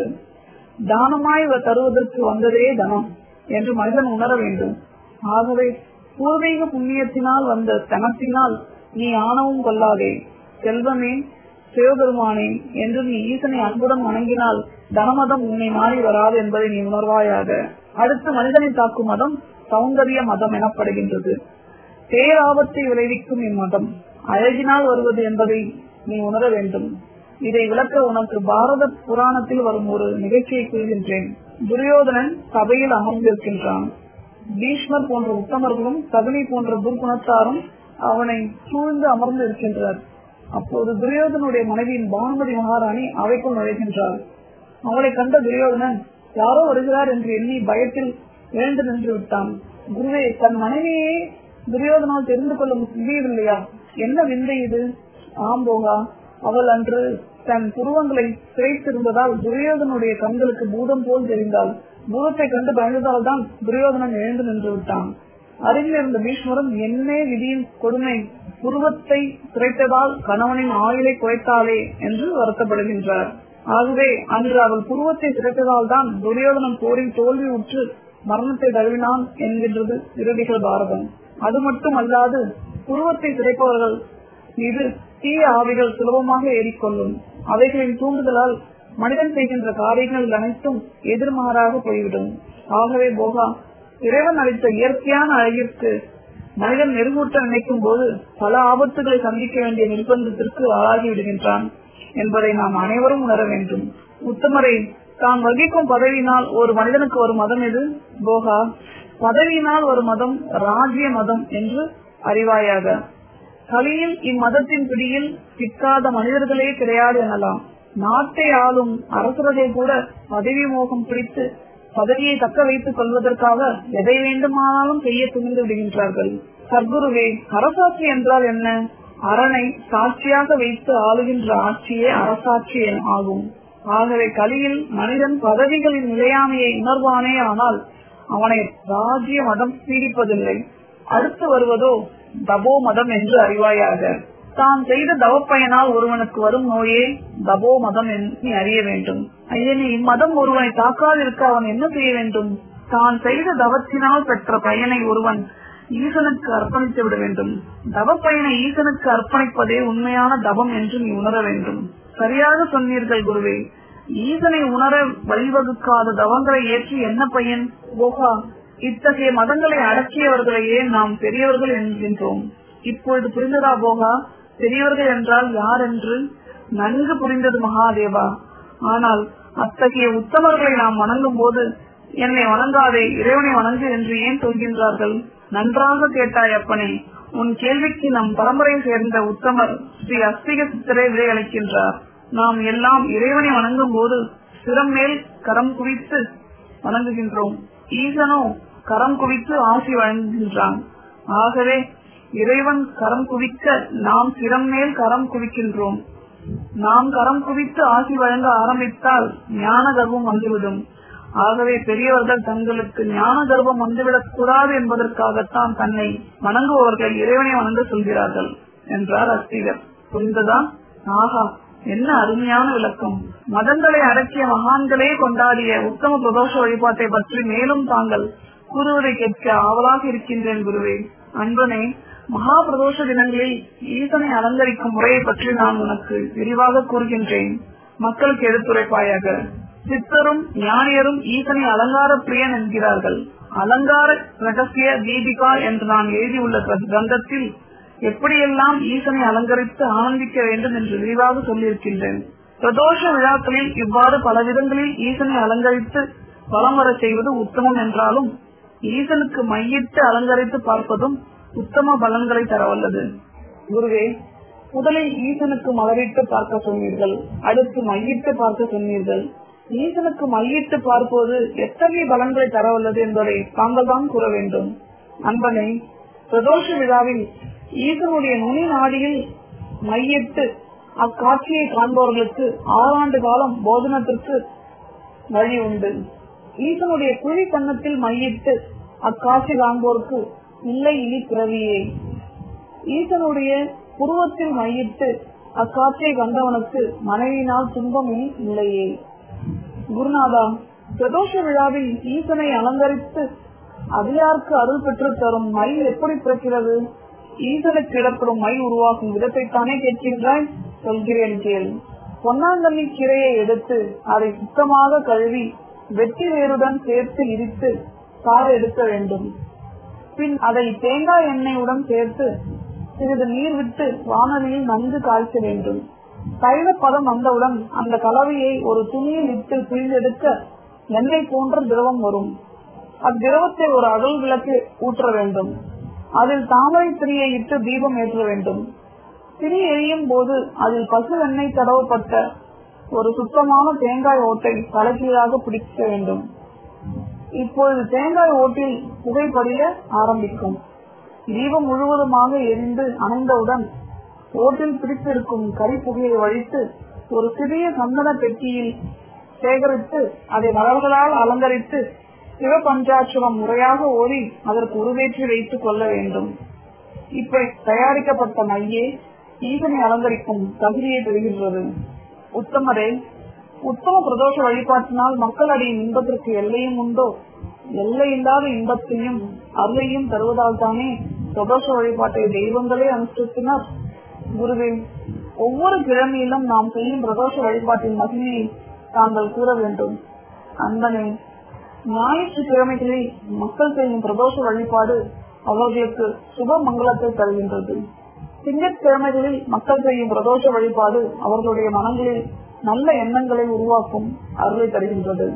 Speaker 1: தானமாய் தருவதற்கு வந்ததே தனம் என்று மனிதன் உணர வேண்டும் ஆகவே பூர்வீக புண்ணியத்தினால் வந்த தனத்தினால் நீ ஆணவம் கொள்ளாதே செல்வமே சிவபெருமானே என்று நீ ஈசனை அன்புடன் வணங்கினால் தனமதம் உன்னை நாடி வராது என்பதை நீ உணர்வாயாக அடுத்து மனிதனை தாக்கும் மதம் சௌந்தரிய மதம் எனப்படுகின்றது பேராபத்தை விளைவிக்கும் இம்மதம் அழகினால் வருவது என்பதை நீ உணர வேண்டும் இதை விளக்க உனக்கு பாரத புராணத்தில் வரும் ஒரு நிகழ்ச்சியை கூறுகின்றேன் துரியோதனன் சபையில் அமர்ந்திருக்கின்றான் பீஷ்மர் போன்ற உத்தமர்களும் சகுனி போன்ற துர்குணத்தாரும் அவனை சூழ்ந்து அமர்ந்து இருக்கின்றார் அப்போது துரியோதனுடைய மனைவியின் பானுமதி மகாராணி அவைக்குள் நுழைகின்றார் அவளை கண்ட துரியோதனன் யாரோ வருகிறார் என்று எண்ணி பயத்தில் எழுந்து நின்று விட்டான் குருவே தன் மனைவியே துரியோதனால் தெரிந்து கொள்ள முடியவில்லையா என்ன விந்தை இது ஆம்போகா அவள் அன்று தன் புருவங்களை சிறைத்திருந்ததால் துரியோதனுடைய கண்களுக்கு பூதம் போல் தெரிந்தாள் பூதத்தை கண்டு பயந்ததால் தான் துரியோதனன் எழுந்து நின்று விட்டான் அருகில் இருந்த பீஷ்மரும் என்னே விதியின் கொடுமை புருவத்தை குறைத்ததால் கணவனின் ஆயுளை குறைத்தாளே என்று வருத்தப்படுகின்றார் ஆகவே அன்று அவள் புருவத்தை சிறைத்ததால் தான் துரியோதனன் போரில் தோல்வி உற்று மரணத்தை தழுவினான் என்கின்றது இறுதிகள் பாரதம் அது மட்டும் அல்லாது புருவத்தை சிறைப்பவர்கள் மீது தீய ஆவிகள் சுலபமாக ஏறிக்கொள்ளும் அவைகளின் தூண்டுதலால் மனிதன் செய்கின்ற காரியங்கள் அனைத்தும் எதிர்மாறாக போய்விடும் ஆகவே போகா இறைவன் அளித்த இயற்கையான அழகிற்கு மனிதன் மெருகூட்ட நினைக்கும் போது பல ஆபத்துகளை சந்திக்க வேண்டிய நிர்பந்தத்திற்கு ஆளாகி விடுகின்றான் என்பதை நாம் அனைவரும் உணர வேண்டும் உத்தமரை தான் வகிக்கும் பதவியினால் ஒரு மனிதனுக்கு ஒரு மதம் எது போகா பதவியினால் ஒரு மதம் ராஜ்ய மதம் என்று அறிவாயாக கலியில் இம்மதத்தின் பிடியில் சிக்காத மனிதர்களே கிடையாது எனலாம் நாட்டை ஆளும் அரசர்களை கூட பதவி மோகம் பிடித்து பதவியை தக்க வைத்துக் கொள்வதற்காக எதை வேண்டுமானாலும் செய்ய துணிந்து விடுகின்றார்கள் சர்க்குருவே அரசாட்சி என்றால் என்ன அரணை சாட்சியாக வைத்து ஆளுகின்ற ஆட்சியே அரசாட்சி ஆகும் ஆகவே கலியில் மனிதன் பதவிகளின் நிலையாமையை உணர்வானே ஆனால் அவனை ராஜ்ய மதம் பீடிப்பதில்லை அடுத்து வருவதோ தபோ மதம் என்று அறிவாயாக தான் செய்த தவப்பயனால் ஒருவனுக்கு வரும் நோயே தபோ மதம் என்று அறிய வேண்டும் ஐயனே இம்மதம் ஒருவனை தாக்காதிருக்க அவன் என்ன செய்ய வேண்டும் தான் செய்த தவத்தினால் பெற்ற பயனை ஒருவன் ஈசனுக்கு அர்ப்பணித்து விட வேண்டும் தவ பயனை ஈசனுக்கு அர்ப்பணிப்பதே உண்மையான தவம் என்று நீ உணர வேண்டும் சரியாக சொன்னீர்கள் குருவே ஈசனை உணர வழிவகுக்காத தவங்களை ஏற்றி என்ன பயன் போகா இத்தகைய மதங்களை அடக்கியவர்களையே நாம் பெரியவர்கள் என்கின்றோம் இப்பொழுது புரிந்ததா போகா பெரியவர்கள் என்றால் யார் என்று நன்கு புரிந்தது மகாதேவா ஆனால் அத்தகைய உத்தமர்களை நாம் வணங்கும் போது என்னை வணங்காதே இறைவனை வணங்கு என்று ஏன் சொல்கின்றார்கள் நன்றாக கேட்டாய் அப்பனே உன் கேள்விக்கு நம் பரம்பரை சேர்ந்த உத்தமர் ஸ்ரீ அஸ்திக சித்தரை விடை அளிக்கின்றார் நாம் எல்லாம் இறைவனை வணங்கும் போது சிறம் மேல் கரம் குவித்து வணங்குகின்றோம் ஈசனோ கரம் குவித்து ஆசி வழங்குகின்றான் ஆகவே இறைவன் கரம் குவிக்க நாம் சிரம் மேல் கரம் குவிக்கின்றோம் நாம் கரம் குவித்து ஆசி வழங்க ஆரம்பித்தால் ஞான கர்வம் வந்துவிடும் ஆகவே பெரியவர்கள் தங்களுக்கு ஞான கர்வம் வந்துவிடக் கூடாது என்பதற்காகத்தான் தன்னை வணங்குபவர்கள் இறைவனை வணங்க சொல்கிறார்கள் என்றார் அஸ்திகர் புரிந்ததா ஆகா என்ன அருமையான விளக்கம் மதங்களை அடக்கிய மகான்களே கொண்டாடிய உத்தம பிரதோஷ வழிபாட்டை பற்றி மேலும் தாங்கள் கூறுவதை கேட்க ஆவலாக இருக்கின்றேன் குருவே அன்பனே மகா பிரதோஷ தினங்களில் ஈசனை அலங்கரிக்கும் முறையை பற்றி நான் உனக்கு விரிவாக கூறுகின்றேன் மக்களுக்கு எடுத்துரைப்பாயாக சித்தரும் ஞானியரும் ஈசனை அலங்கார பிரியன் என்கிறார்கள் அலங்கார ரகசிய தீபிகா என்று நான் எழுதியுள்ள கிரந்தத்தில் எப்படியெல்லாம் ஈசனை அலங்கரித்து ஆனந்திக்க வேண்டும் என்று விரிவாக சொல்லியிருக்கின்றேன் பிரதோஷ விழாக்களில் இவ்வாறு பல விதங்களில் ஈசனை அலங்கரித்து வலம் வர செய்வது உத்தமம் என்றாலும் ஈசனுக்கு மையிட்டு அலங்கரித்து பார்ப்பதும் உத்தம பலன்களை தரவல்லது குருவே முதலில் ஈசனுக்கு மலரிட்டு பார்க்க சொன்னீர்கள் அடுத்து மையிட்டு பார்க்க சொன்னீர்கள் ஈசனுக்கு மையிட்டு பார்ப்பது எத்தகைய பலன்களை தரவல்லது என்பதை தாங்கள் தான் கூற வேண்டும் அன்பனை பிரதோஷ விழாவில் ஈசனுடைய நுனி நாடியில் மையிட்டு அக்காட்சியை காண்பவர்களுக்கு ஆறாண்டு காலம் போதனத்திற்கு வழி உண்டு ஈசனுடைய குழி கன்னத்தில் மையிட்டு அக்காட்சி காண்போருக்கு இல்லை இனி பிறவியே ஈசனுடைய புருவத்தில் மையிட்டு அக்காட்சியை கண்டவனுக்கு மனைவியினால் துன்பம் இனி இல்லையே குருநாதா பிரதோஷ விழாவில் ஈசனை அலங்கரித்து அடியாருக்கு அருள் பெற்று தரும் மை எப்படி பிறக்கிறது ஈசனுக்கு இடப்படும் மை உருவாக்கும் விதத்தை தானே கேட்கின்றாய் சொல்கிறேன் கேள் பொன்னாங்கண்ணி கீரையை எடுத்து அதை சுத்தமாக கழுவி வெட்டி வேருடன் சேர்த்து இடித்து சாறு எடுக்க வேண்டும் பின் அதை தேங்காய் எண்ணெயுடன் சேர்த்து சிறிது நீர் விட்டு வானலியில் நன்கு காய்ச்ச வேண்டும் தைல பதம் வந்தவுடன் அந்த கலவையை ஒரு துணியில் இட்டு பிழிந்தெடுக்க எண்ணெய் போன்ற திரவம் வரும் அத்திரவத்தை ஒரு அகல் விளக்கு ஊற்ற வேண்டும் அதில் தாமரை திரியை இட்டு தீபம் ஏற்ற வேண்டும் திரி எரியும் போது அதில் பசு எண்ணெய் தடவப்பட்ட ஒரு சுத்தமான தேங்காய் ஓட்டை தலைகீழாக பிடிக்க வேண்டும் இப்பொழுது தேங்காய் ஓட்டில் புகைப்படிய ஆரம்பிக்கும் தீபம் முழுவதுமாக எரிந்து அணைந்தவுடன் ஓட்டில் பிடித்திருக்கும் கரி புகையை வழித்து ஒரு சிறிய சந்தன பெட்டியில் சேகரித்து அதை மலர்களால் அலங்கரித்து சிவபஞ்சாட்சரம் முறையாக ஓடி அதற்கு உருவேற்றி வைத்துக் கொள்ள வேண்டும் இப்படி தயாரிக்கப்பட்ட மையே ஈசனை அலங்கரிக்கும் தகுதியை பெறுகின்றது உத்தமரே உத்தம பிரதோஷ வழிபாட்டினால் மக்கள் அடையும் இன்பத்திற்கு எல்லையும் உண்டோ எல்லை இல்லாத இன்பத்தையும் அருளையும் தருவதால் தானே பிரதோஷ வழிபாட்டை தெய்வங்களே அனுஷ்டித்தனர் குருவே ஒவ்வொரு கிழமையிலும் நாம் செய்யும் பிரதோஷ வழிபாட்டின் மகிமையை தாங்கள் கூற வேண்டும் அன்பனே ஞாயிற்றுக்கிழமைகளில் மக்கள் செய்யும் பிரதோஷ வழிபாடு அவர்களுக்கு சுப மங்களத்தை தருகின்றது திங்கட்கிழமைகளில் மக்கள் செய்யும் பிரதோஷ வழிபாடு அவர்களுடைய மனங்களில் நல்ல எண்ணங்களை உருவாக்கும் அருளை தருகின்றது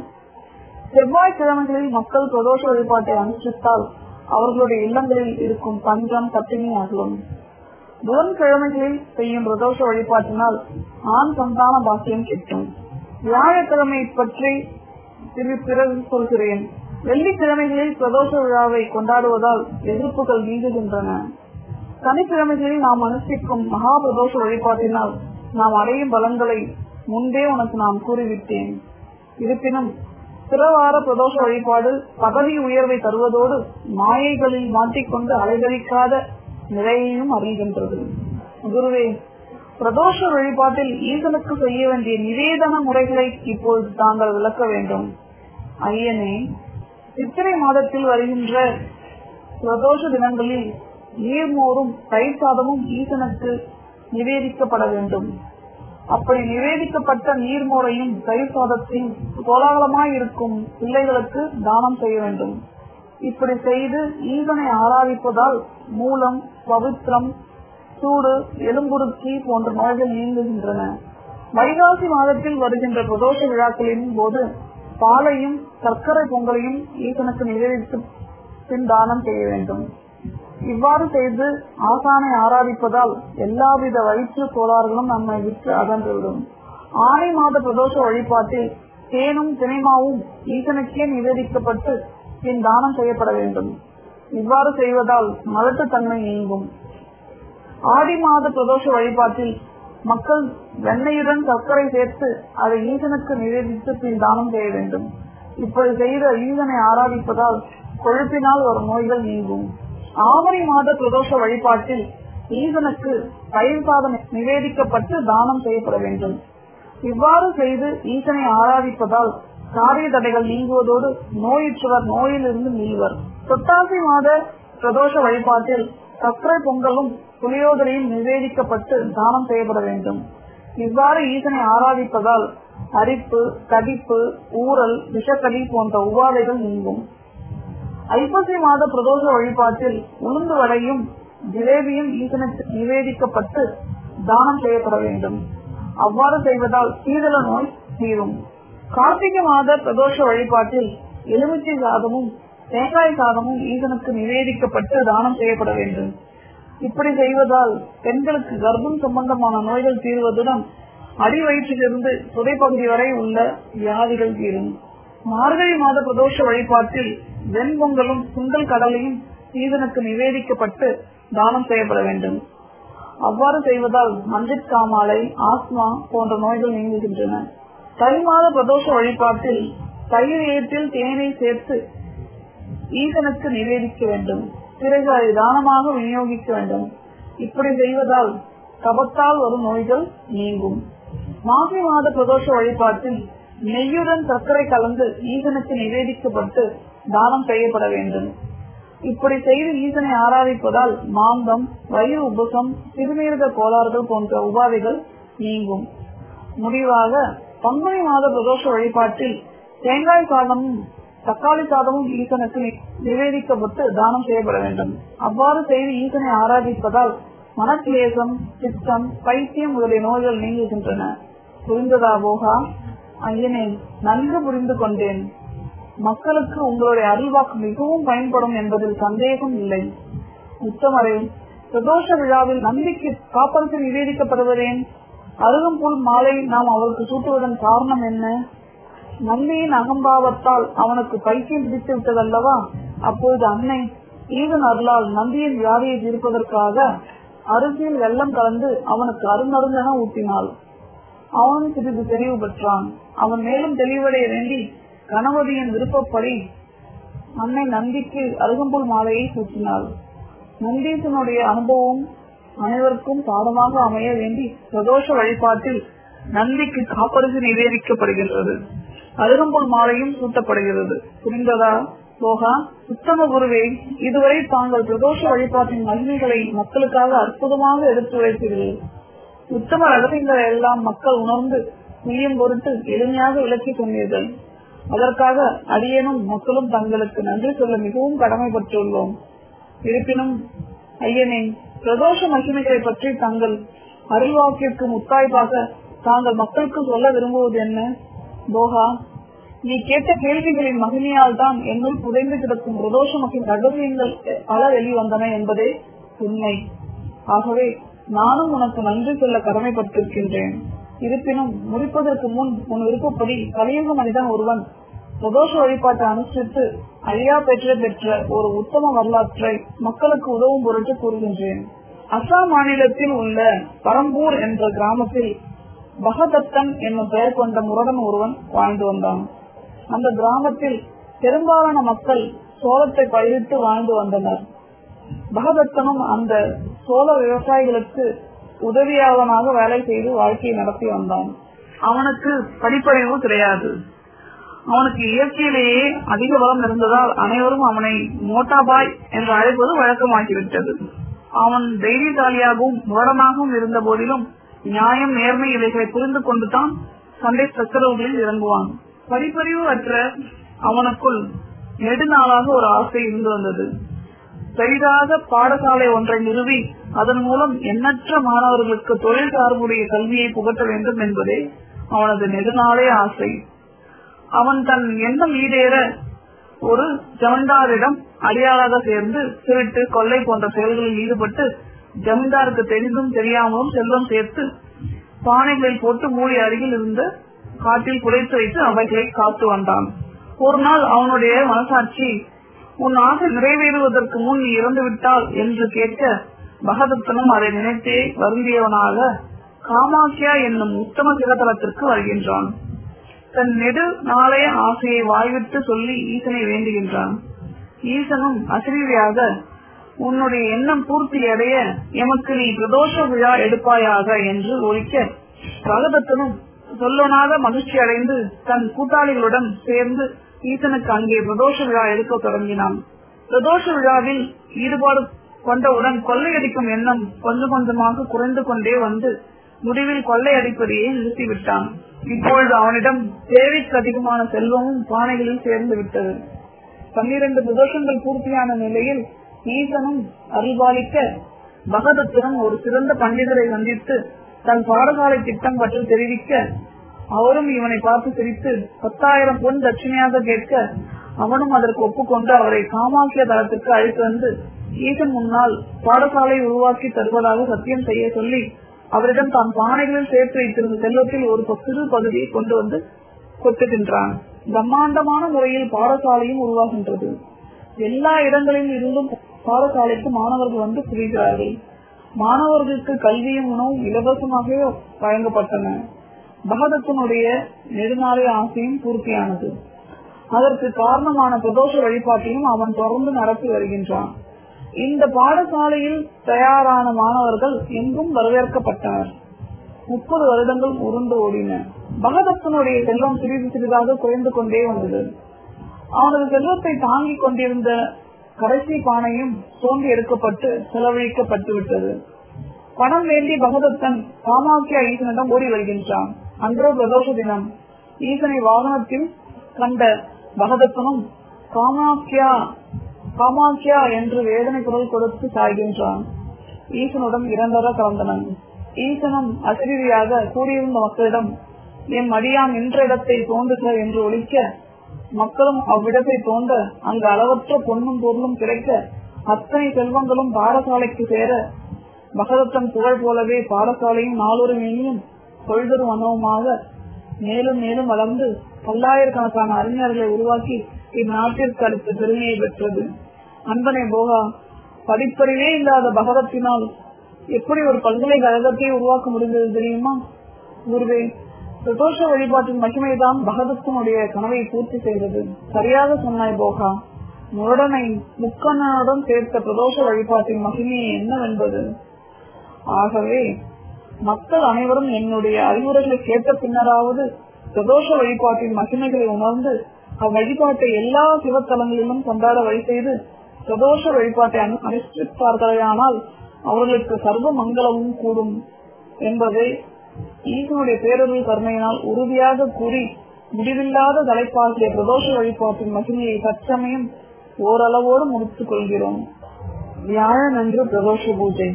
Speaker 1: செவ்வாய்க்கிழமைகளில் மக்கள் பிரதோஷ வழிபாட்டை அனுஷ்டித்தால் அவர்களுடைய இல்லங்களில் இருக்கும் பஞ்சம் பட்டினி அகலும் புதன்கிழமைகளில் செய்யும் பிரதோஷ வழிபாட்டினால் ஆண் சந்தான பாக்கியம் கிட்டும் வியாழக்கிழமை பற்றி சிறு பிறகு சொல்கிறேன் வெள்ளிக்கிழமைகளில் பிரதோஷ விழாவை கொண்டாடுவதால் எதிர்ப்புகள் நீங்குகின்றன சனிக்கிழமைகளில் நாம் அனுஷ்டிக்கும் மகா பிரதோஷ வழிபாட்டினால் நாம் அடையும் பலன்களை முன்பே உனக்கு நான் கூறிவிட்டேன் இருப்பினும் பிறவார பிரதோஷ வழிபாடு பதவி உயர்வை தருவதோடு மாயைகளில் மாட்டிக்கொண்டு அலைகழிக்காத நிலையையும் அறிகின்றது குருவே பிரதோஷ வழிபாட்டில் ஈசனுக்கு செய்ய வேண்டிய நிவேதன முறைகளை இப்பொழுது தாங்கள் விளக்க வேண்டும் ஐயனே சித்திரை மாதத்தில் வருகின்ற பிரதோஷ தினங்களில் நீர்மோரும் தயிர் சாதமும் ஈசனுக்கு நிவேதிக்கப்பட வேண்டும் அப்படி நிவேதிக்கப்பட்ட நீர்மோரையும் தயிர் சாதத்தையும் கோலாகலமாய் இருக்கும் பிள்ளைகளுக்கு தானம் செய்ய வேண்டும் இப்படி செய்து ஈசனை ஆராதிப்பதால் மூலம் பவித்ரம் சூடு எலும்புருக்கி போன்ற நோய்கள் நீங்குகின்றன வைகாசி மாதத்தில் வருகின்ற பிரதோஷ விழாக்களின் போது பாலையும் சர்க்கரை பொங்கலையும் ஈசனுக்கு நிவேதித்து பின் தானம் செய்ய வேண்டும் இவ்வாறு செய்து ஆசானை ஆராதிப்பதால் எல்லாவித வயிற்று கோளாறுகளும் நம்மை விட்டு அகன்றுவிடும் ஆணை மாத பிரதோஷ வழிபாட்டில் தேனும் தினைமாவும் ஈசனுக்கே நிவேதிக்கப்பட்டு பின் தானம் செய்யப்பட வேண்டும் இவ்வாறு செய்வதால் மலட்டுத்தன்மை நீங்கும் ஆடி மாத பிரதோஷ வழிபாட்டில் மக்கள் வெண்ணெயுடன் சர்க்கரை சேர்த்து அதை ஈசனுக்கு நிவேதித்து பின் தானம் செய்ய வேண்டும் இப்படி செய்த ஈசனை ஆராதிப்பதால் கொழுப்பினால் வரும் நோய்கள் நீங்கும் ஆவணி மாத பிரதோஷ வழிபாட்டில் ஈசனுக்கு பயிர் சாதம் நிவேதிக்கப்பட்டு தானம் செய்யப்பட வேண்டும் இவ்வாறு செய்து ஈசனை ஆராதிப்பதால் காரிய தடைகள் நீங்குவதோடு நோயுற்றவர் நோயிலிருந்து மீள்வர் புத்தாசி மாத பிரதோஷ வழிபாட்டில் சர்க்கரை பொங்கலும் புளியோதரையும் நிவேதிக்கப்பட்டு தானம் செய்யப்பட வேண்டும் இவ்வாறு ஈசனை ஆராதிப்பதால் அரிப்பு கடிப்பு ஊறல் விஷக்கடி போன்ற உபாதைகள் நீங்கும் ஐப்பசி மாத பிரதோஷ வழிபாட்டில் உளுந்து வடையும் ஜிலேபியும் ஈசனுக்கு நிவேதிக்கப்பட்டு தானம் செய்யப்பட வேண்டும் அவ்வாறு செய்வதால் சீதள நோய் தீரும் கார்த்திகை மாத பிரதோஷ வழிபாட்டில் எலுமிச்சை சாதமும் தேங்காய் சாதமும் ஈசனுக்கு நிவேதிக்கப்பட்டு தானம் செய்யப்பட வேண்டும் இப்படி செய்வதால் பெண்களுக்கு கர்ப்பம் சம்பந்தமான நோய்கள் தீர்வதுடன் அடி வயிற்றிலிருந்து துடைப்பகுதி வரை உள்ள வியாதிகள் தீரும் மார்கழி மாத பிரதோஷ வழிபாட்டில் வெண்பொங்கலும் சுண்டல் கடலையும் ஈசனுக்கு நிவேதிக்கப்பட்டு தானம் செய்யப்பட வேண்டும் அவ்வாறு செய்வதால் மஞ்சட்காமாலை ஆஸ்மா போன்ற நோய்கள் நீங்குகின்றன தை மாத பிரதோஷ வழிபாட்டில் தயிர் ஏற்றில் தேனை சேர்த்து ஈசனுக்கு நிவேதிக்க வேண்டும் பிறகு அதை தானமாக விநியோகிக்க வேண்டும் இப்படி செய்வதால் கபத்தால் வரும் நோய்கள் நீங்கும் மாசி மாத பிரதோஷ வழிபாட்டில் நெய்யுடன் சர்க்கரை கலந்து ஈசனுக்கு நிவேதிக்கப்பட்டு தானம் செய்யப்பட வேண்டும் இப்படி செய்து ஈசனை ஆராதிப்பதால் மாந்தம் வயிறு உபசம் சிறுநீரக கோளாறுகள் போன்ற உபாதைகள் நீங்கும் முடிவாக பங்குனி மாத பிரதோஷ வழிபாட்டில் தேங்காய் சாதமும் தக்காளி சாதமும் ஈசனுக்கு நிவேதிக்கப்பட்டு தானம் செய்யப்பட வேண்டும் அவ்வாறு செய்து ஈசனை ஆராதிப்பதால் மனக்லேசம் சித்தம் பைத்தியம் முதலிய நோய்கள் நீங்குகின்றன புரிந்ததா போகா ஐயனே நன்கு புரிந்து கொண்டேன் மக்களுக்கு உங்களுடைய அருள்வாக்கு மிகவும் பயன்படும் என்பதில் சந்தேகம் இல்லை உத்தமரே பிரதோஷ விழாவில் நம்பிக்கை காப்பரிசு நிவேதிக்கப்படுவதேன் அருகம்புல் மாலை நாம் அவருக்கு சூட்டுவதன் காரணம் என்ன நந்தியின் அகம்பாவத்தால் அவனுக்கு பைத்தியம் பிடித்து விட்டதல்லவா அப்போது அன்னை ஈவன் அருளால் நந்தியின் வியாதியை தீர்ப்பதற்காக அரிசியில் வெள்ளம் கலந்து அவனுக்கு அருந்தருந்தென ஊட்டினாள் அவனும் சிறிது தெளிவு பெற்றான் அவன் மேலும் தெளிவடைய வேண்டி கணபதியின் விருப்பப்படி அன்னை நந்திக்கு அருகம்புல் மாலையை சூட்டினாள் நந்தீசனுடைய அனுபவம் அனைவருக்கும் பாடமாக அமைய வேண்டி பிரதோஷ வழிபாட்டில் நந்திக்கு காப்பரிசு நிவேதிக்கப்படுகின்றது அருகம்புல் மாலையும் சூட்டப்படுகிறது புரிந்ததா போகா உத்தம குருவே இதுவரை தாங்கள் பிரதோஷ வழிபாட்டின் மகிமைகளை மக்களுக்காக அற்புதமாக எடுத்து வைத்தீர்கள் உத்தம ரகசியங்களை எல்லாம் மக்கள் உணர்ந்து புரியும் பொருட்டு எளிமையாக விளக்கி சொன்னீர்கள் அதற்காக அடியனும் மக்களும் தங்களுக்கு நன்றி சொல்ல மிகவும் கடமைப்பட்டுள்ளோம் இருப்பினும் ஐயனே பிரதோஷ மகிமைகளை பற்றி தங்கள் அருள்வாக்கிற்கு முத்தாய்ப்பாக தாங்கள் மக்களுக்கு சொல்ல விரும்புவது என்ன போகா நீ கேட்ட கேள்விகளின் மகிமையால் தான் என்னுள் புதைந்து கிடக்கும் பிரதோஷ மற்றும் ரகசியங்கள் பல வெளிவந்தன என்பதே உண்மை ஆகவே நானும் உனக்கு நன்றி சொல்ல கடமைப்பட்டிருக்கின்றேன் இருப்பினும் முடிப்பதற்கு முன் உன் விருப்பப்படி கலியுக மனிதன் ஒருவன் பிரதோஷ வழிபாட்டை அனுசரித்து அழியா பெற்ற பெற்ற ஒரு உத்தம வரலாற்றை மக்களுக்கு உதவும் பொருட்டு கூறுகின்றேன் அசாம் மாநிலத்தில் உள்ள பரம்பூர் என்ற கிராமத்தில் பகதத்தன் என்னும் பெயர் கொண்ட முரடன் ஒருவன் வாழ்ந்து வந்தான் அந்த கிராமத்தில் பெரும்பாலான மக்கள் சோளத்தை பயிரிட்டு வாழ்ந்து வந்தனர் பகதத்தனும் அந்த சோள விவசாயிகளுக்கு உதவியாளனாக வேலை செய்து வாழ்க்கையை நடத்தி வந்தான் அவனுக்கு படிப்பறிவு கிடையாது அவனுக்கு இயற்கையிலேயே அதிக பலம் இருந்ததால் அனைவரும் அவனை மோட்டாபாய் என்று அழைப்பது வழக்கமாகிவிட்டது அவன் தைரியசாலியாகவும் முரடனாகவும் இருந்த போதிலும் நியாயம் நேர்மை இவைகளை புரிந்து கொண்டுதான் சண்டை சச்சரவுகளில் இறங்குவான் படிப்பறிவு அற்ற அவனுக்குள் நெடுநாளாக ஒரு ஆசை இருந்து வந்தது பெரிதாக பாடசாலை ஒன்றை நிறுவி அதன் மூலம் எண்ணற்ற மாணவர்களுக்கு தொழில் சார்புடைய கல்வியை புகட்ட வேண்டும் என்பதே அவனது நெடுநாளே ஆசை அவன் தன் எண்ணம் ஈடேற ஒரு ஜமீன்தாரிடம் அடியாளாக சேர்ந்து திருட்டு கொள்ளை போன்ற செயல்களில் ஈடுபட்டு ஜமீன்தாருக்கு தெரிந்தும் தெரியாமலும் செல்வம் சேர்த்து பானைகளில் போட்டு மூடி அருகில் இருந்த காட்டில் புதைத்து வைத்து அவைகளை காத்து வந்தான் ஒரு நாள் அவனுடைய மனசாட்சி உன் ஆசை நிறைவேறுவதற்கு முன் நீ இறந்து விட்டால் என்று கேட்க பகதத்தனும் அதை நினைத்தே வருந்தியவனாக காமாக்கியா என்னும் உத்தம சிவதலத்திற்கு வருகின்றான் தன் நெடு நாளைய ஆசையை வாய்விட்டு சொல்லி ஈசனை வேண்டுகின்றான் ஈசனும் அசிரியாக உன்னுடைய எண்ணம் பூர்த்தி அடைய எமக்கு நீ பிரதோஷ விழா எடுப்பாயாக என்று ஒழிக்க பகதத்தனும் சொல்லனாக மகிழ்ச்சி அடைந்து தன் கூட்டாளிகளுடன் சேர்ந்து ஈசனுக்கு அங்கே பிரதோஷ விழா எடுக்க தொடங்கினான் பிரதோஷ விழாவில் ஈடுபாடு கொண்டவுடன் கொள்ளையடிக்கும் எண்ணம் கொஞ்சம் கொஞ்சமாக குறைந்து கொண்டே வந்து முடிவில் கொள்ளையடிப்பதையே நிறுத்திவிட்டான் இப்பொழுது அவனிடம் தேவைக்கு அதிகமான செல்வமும் பானைகளில் சேர்ந்து விட்டது பன்னிரண்டு பிரதோஷங்கள் பூர்த்தியான நிலையில் ஈசனும் அருள்பாலிக்க பகதத்திடம் ஒரு சிறந்த பண்டிதரை சந்தித்து தன் பாடசாலை திட்டம் பற்றி தெரிவிக்க அவரும் இவனை பார்த்து சிரித்து பத்தாயிரம் பொன் தட்சிணையாக கேட்க அவனும் அதற்கு ஒப்புக்கொண்டு அவரை காமாக்கிய தளத்திற்கு அழைத்து வந்து ஈசன் முன்னால் பாடசாலை உருவாக்கி தருவதாக சத்தியம் செய்ய சொல்லி அவரிடம் தான் பானைகளில் சேர்த்து வைத்திருந்த செல்வத்தில் ஒரு சிறு பகுதியை கொண்டு வந்து கொட்டுகின்றான் பிரம்மாண்டமான முறையில் பாடசாலையும் உருவாகின்றது எல்லா இடங்களில் இருந்தும் பாடசாலைக்கு மாணவர்கள் வந்து குவிகிறார்கள் மாணவர்களுக்கு கல்வியும் உணவும் இலவசமாகவே வழங்கப்பட்டன பகதத்தினுடைய நெடுநாளைய ஆசையும் பூர்த்தியானது அதற்கு காரணமான பிரதோஷ வழிபாட்டையும் அவன் தொடர்ந்து நடத்தி வருகின்றான் இந்த பாடசாலையில் தயாரான மாணவர்கள் எங்கும் வரவேற்கப்பட்டனர் முப்பது வருடங்கள் உருண்டு ஓடின பகதத்தனுடைய செல்வம் சிறிது சிறிதாக குறைந்து கொண்டே வந்தது அவனது செல்வத்தை தாங்கிக் கொண்டிருந்த கடைசி பானையும் தோண்டி எடுக்கப்பட்டு செலவழிக்கப்பட்டு விட்டது பணம் வேண்டி பகதத்தன் காமாக்கியா ஈசனிடம் ஓடி வருகின்றான் அன்றோ பிரதோஷ தினம் ஈசனை வாகனத்தில் கண்ட பகதத்தனும் காமாக்கியா காமாக்கியா என்று வேதனை குரல் கொடுத்து சாய்கின்றான் ஈசனுடன் இரண்டர கலந்தனன் ஈசனும் அசிரியாக கூடியிருந்த மக்களிடம் என் மடியான் நின்ற இடத்தை தோன்றுக என்று ஒழிக்க மக்களும் அவ்விடத்தை தோன்ற அங்கு அளவற்ற பொன்னும் பொருளும் கிடைக்க அத்தனை செல்வங்களும் பாடசாலைக்கு சேர பகதத்தன் புகழ் போலவே பாடசாலையும் நாளொரு மேனியும் பொழுதொரு மனவுமாக மேலும் மேலும் வளர்ந்து பல்லாயிரக்கணக்கான அறிஞர்களை உருவாக்கி இந்நாட்டிற்கு அளித்த பெருமையை பெற்றது அன்பனை போகா படிப்பறிவே இல்லாத பகவத்தினால் எப்படி ஒரு பல்கலைக்கழகத்தை உருவாக்க முடிந்தது தெரியுமா குருவே பிரதோஷ வழிபாட்டின் மகிமைதான் பகதத்தினுடைய கனவை பூர்த்தி செய்தது சரியாக சொன்னாய் போகா முரடனை முக்கண்ணனுடன் சேர்த்த பிரதோஷ வழிபாட்டின் மகிமையை என்னவென்பது ஆகவே மக்கள் அனைவரும் என்னுடைய அறிவுரைகளை கேட்ட பின்னராவது பிரதோஷ வழிபாட்டின் மகிமைகளை உணர்ந்து அவ்வழிபாட்டை எல்லா சிவத்தலங்களிலும் கொண்டாட வழி செய்து பிரதோஷ வழிபாட்டை அனுஷ்டிப்பார்களானால் அவர்களுக்கு சர்வ மங்களமும் கூடும் என்பதை ஈசனுடைய பேரொருள் கருணையினால் உறுதியாக கூறி முடிவில்லாத தலைப்பாகிய பிரதோஷ வழிபாட்டின் மகிமையை தற்சமயம் ஓரளவோடு முடித்துக் கொள்கிறோம் வியாழன் அன்று பிரதோஷ பூஜை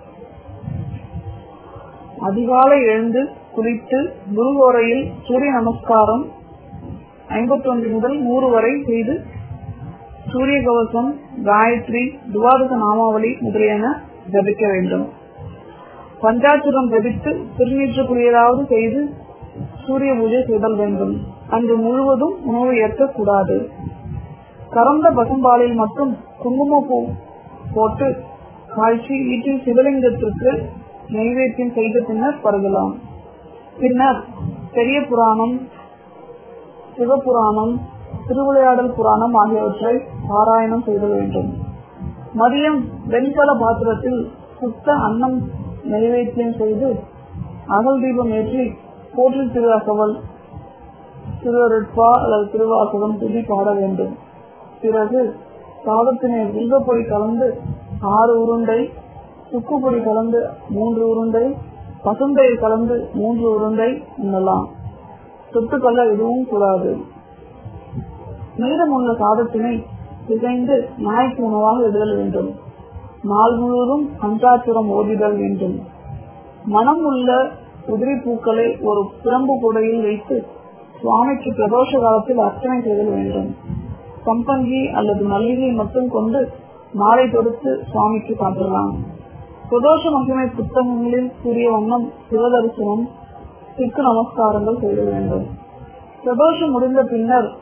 Speaker 1: அதிகாலை எழுந்து குளித்து குருவோரையில் சூரிய நமஸ்காரம் ஐம்பத்தி ஒன்று முதல் நூறு வரை செய்து சூரிய கவசம் காயத்ரி துவாதச நாமாவளி முதலியன ஜபிக்க வேண்டும் பஞ்சாட்சரம் ஜபித்து திருநீற்றுக்குரியதாவது செய்து சூரிய பூஜை செய்தல் வேண்டும் அன்று முழுவதும் உணவு ஏற்கக்கூடாது கறந்த பசும்பாலில் மட்டும் குங்குமப்பூ போட்டு காய்ச்சி வீட்டில் சிவலிங்கத்திற்கு நைவேத்தியம் செய்த பின்னர் பருகலாம் பின்னர் பெரிய புராணம் சிவபுராணம் திருவிளையாடல் புராணம் ஆகியவற்றை பாராயணம் செய்த வேண்டும் மதியம் வெண்கல பாத்திரத்தில் சுத்த அன்னம் நைவேத்தியம் செய்து அகல் தீபம் ஏற்றி போற்றி திருவாசவல் திருவருட்பா அல்லது திருவாசகம் துதி பாட வேண்டும் பிறகு சாதத்தினை வில்வப்பொடி கலந்து ஆறு உருண்டை சுக்கு பொடி கலந்து மூன்று உருண்டை பசுந்தை கலந்து மூன்று உருண்டை உண்ணலாம் தொட்டுக்கொள்ள எதுவும் கூடாது மீதமுள்ள சாதத்தினை பிசைந்து நாய்க்கு உணவாக இடுதல் வேண்டும் நாள் முழுவதும் பஞ்சாட்சுரம் ஓதிதல் வேண்டும் மனம் உள்ள உதிரி பூக்களை ஒரு பிரம்பு குடையில் வைத்து சுவாமிக்கு பிரதோஷ காலத்தில் அர்ச்சனை செய்தல் வேண்டும் சம்பங்கி அல்லது மல்லிகை மட்டும் கொண்டு மாலை தொடுத்து சுவாமிக்கு காட்டலாம் பிரதோஷ மகிமை புத்தகங்களில் கூறிய வண்ணம் சிவதரிசனம் சிக்கு நமஸ்காரங்கள் செய்ய வேண்டும் பிரதோஷம் முடிந்த பின்னர்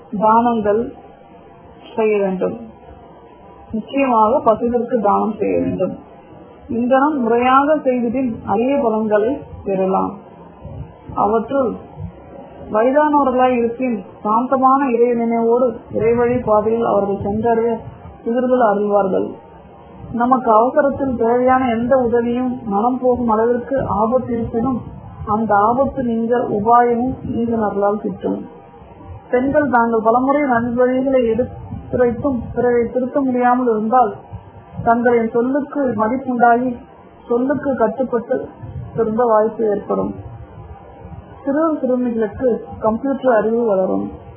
Speaker 1: தானங்கள் செய்ய வேண்டும் நிச்சயமாக பசுவிற்கு தானம் செய்ய வேண்டும் இங்கனம் முறையாக செய்வதில் அரிய பலன்களை பெறலாம் அவற்றுள் வயதானவர்களாய் இருப்பின் சாந்தமான இறை நினைவோடு இறைவழி பாதையில் அவர்கள் சென்றடைய சிறுகள் அருள்வார்கள் நமக்கு அவசரத்தில் தேவையான எந்த உதவியும் மனம் போகும் அளவிற்கு ஆபத்து இருப்பினும் அந்த ஆபத்து நீங்க உபாயமும் ஈகனர்களால் கிட்டும் பெண்கள் தாங்கள் பலமுறை நல்வழிகளை எடுத்துரைத்தும் பிறரை திருத்த முடியாமல் இருந்தால் தங்களின் சொல்லுக்கு மதிப்புண்டாகி சொல்லுக்கு கட்டுப்பட்டு திரும்ப வாய்ப்பு ஏற்படும் சிறு சிறுமிகளுக்கு கம்ப்யூட்டர் அறிவு வளரும்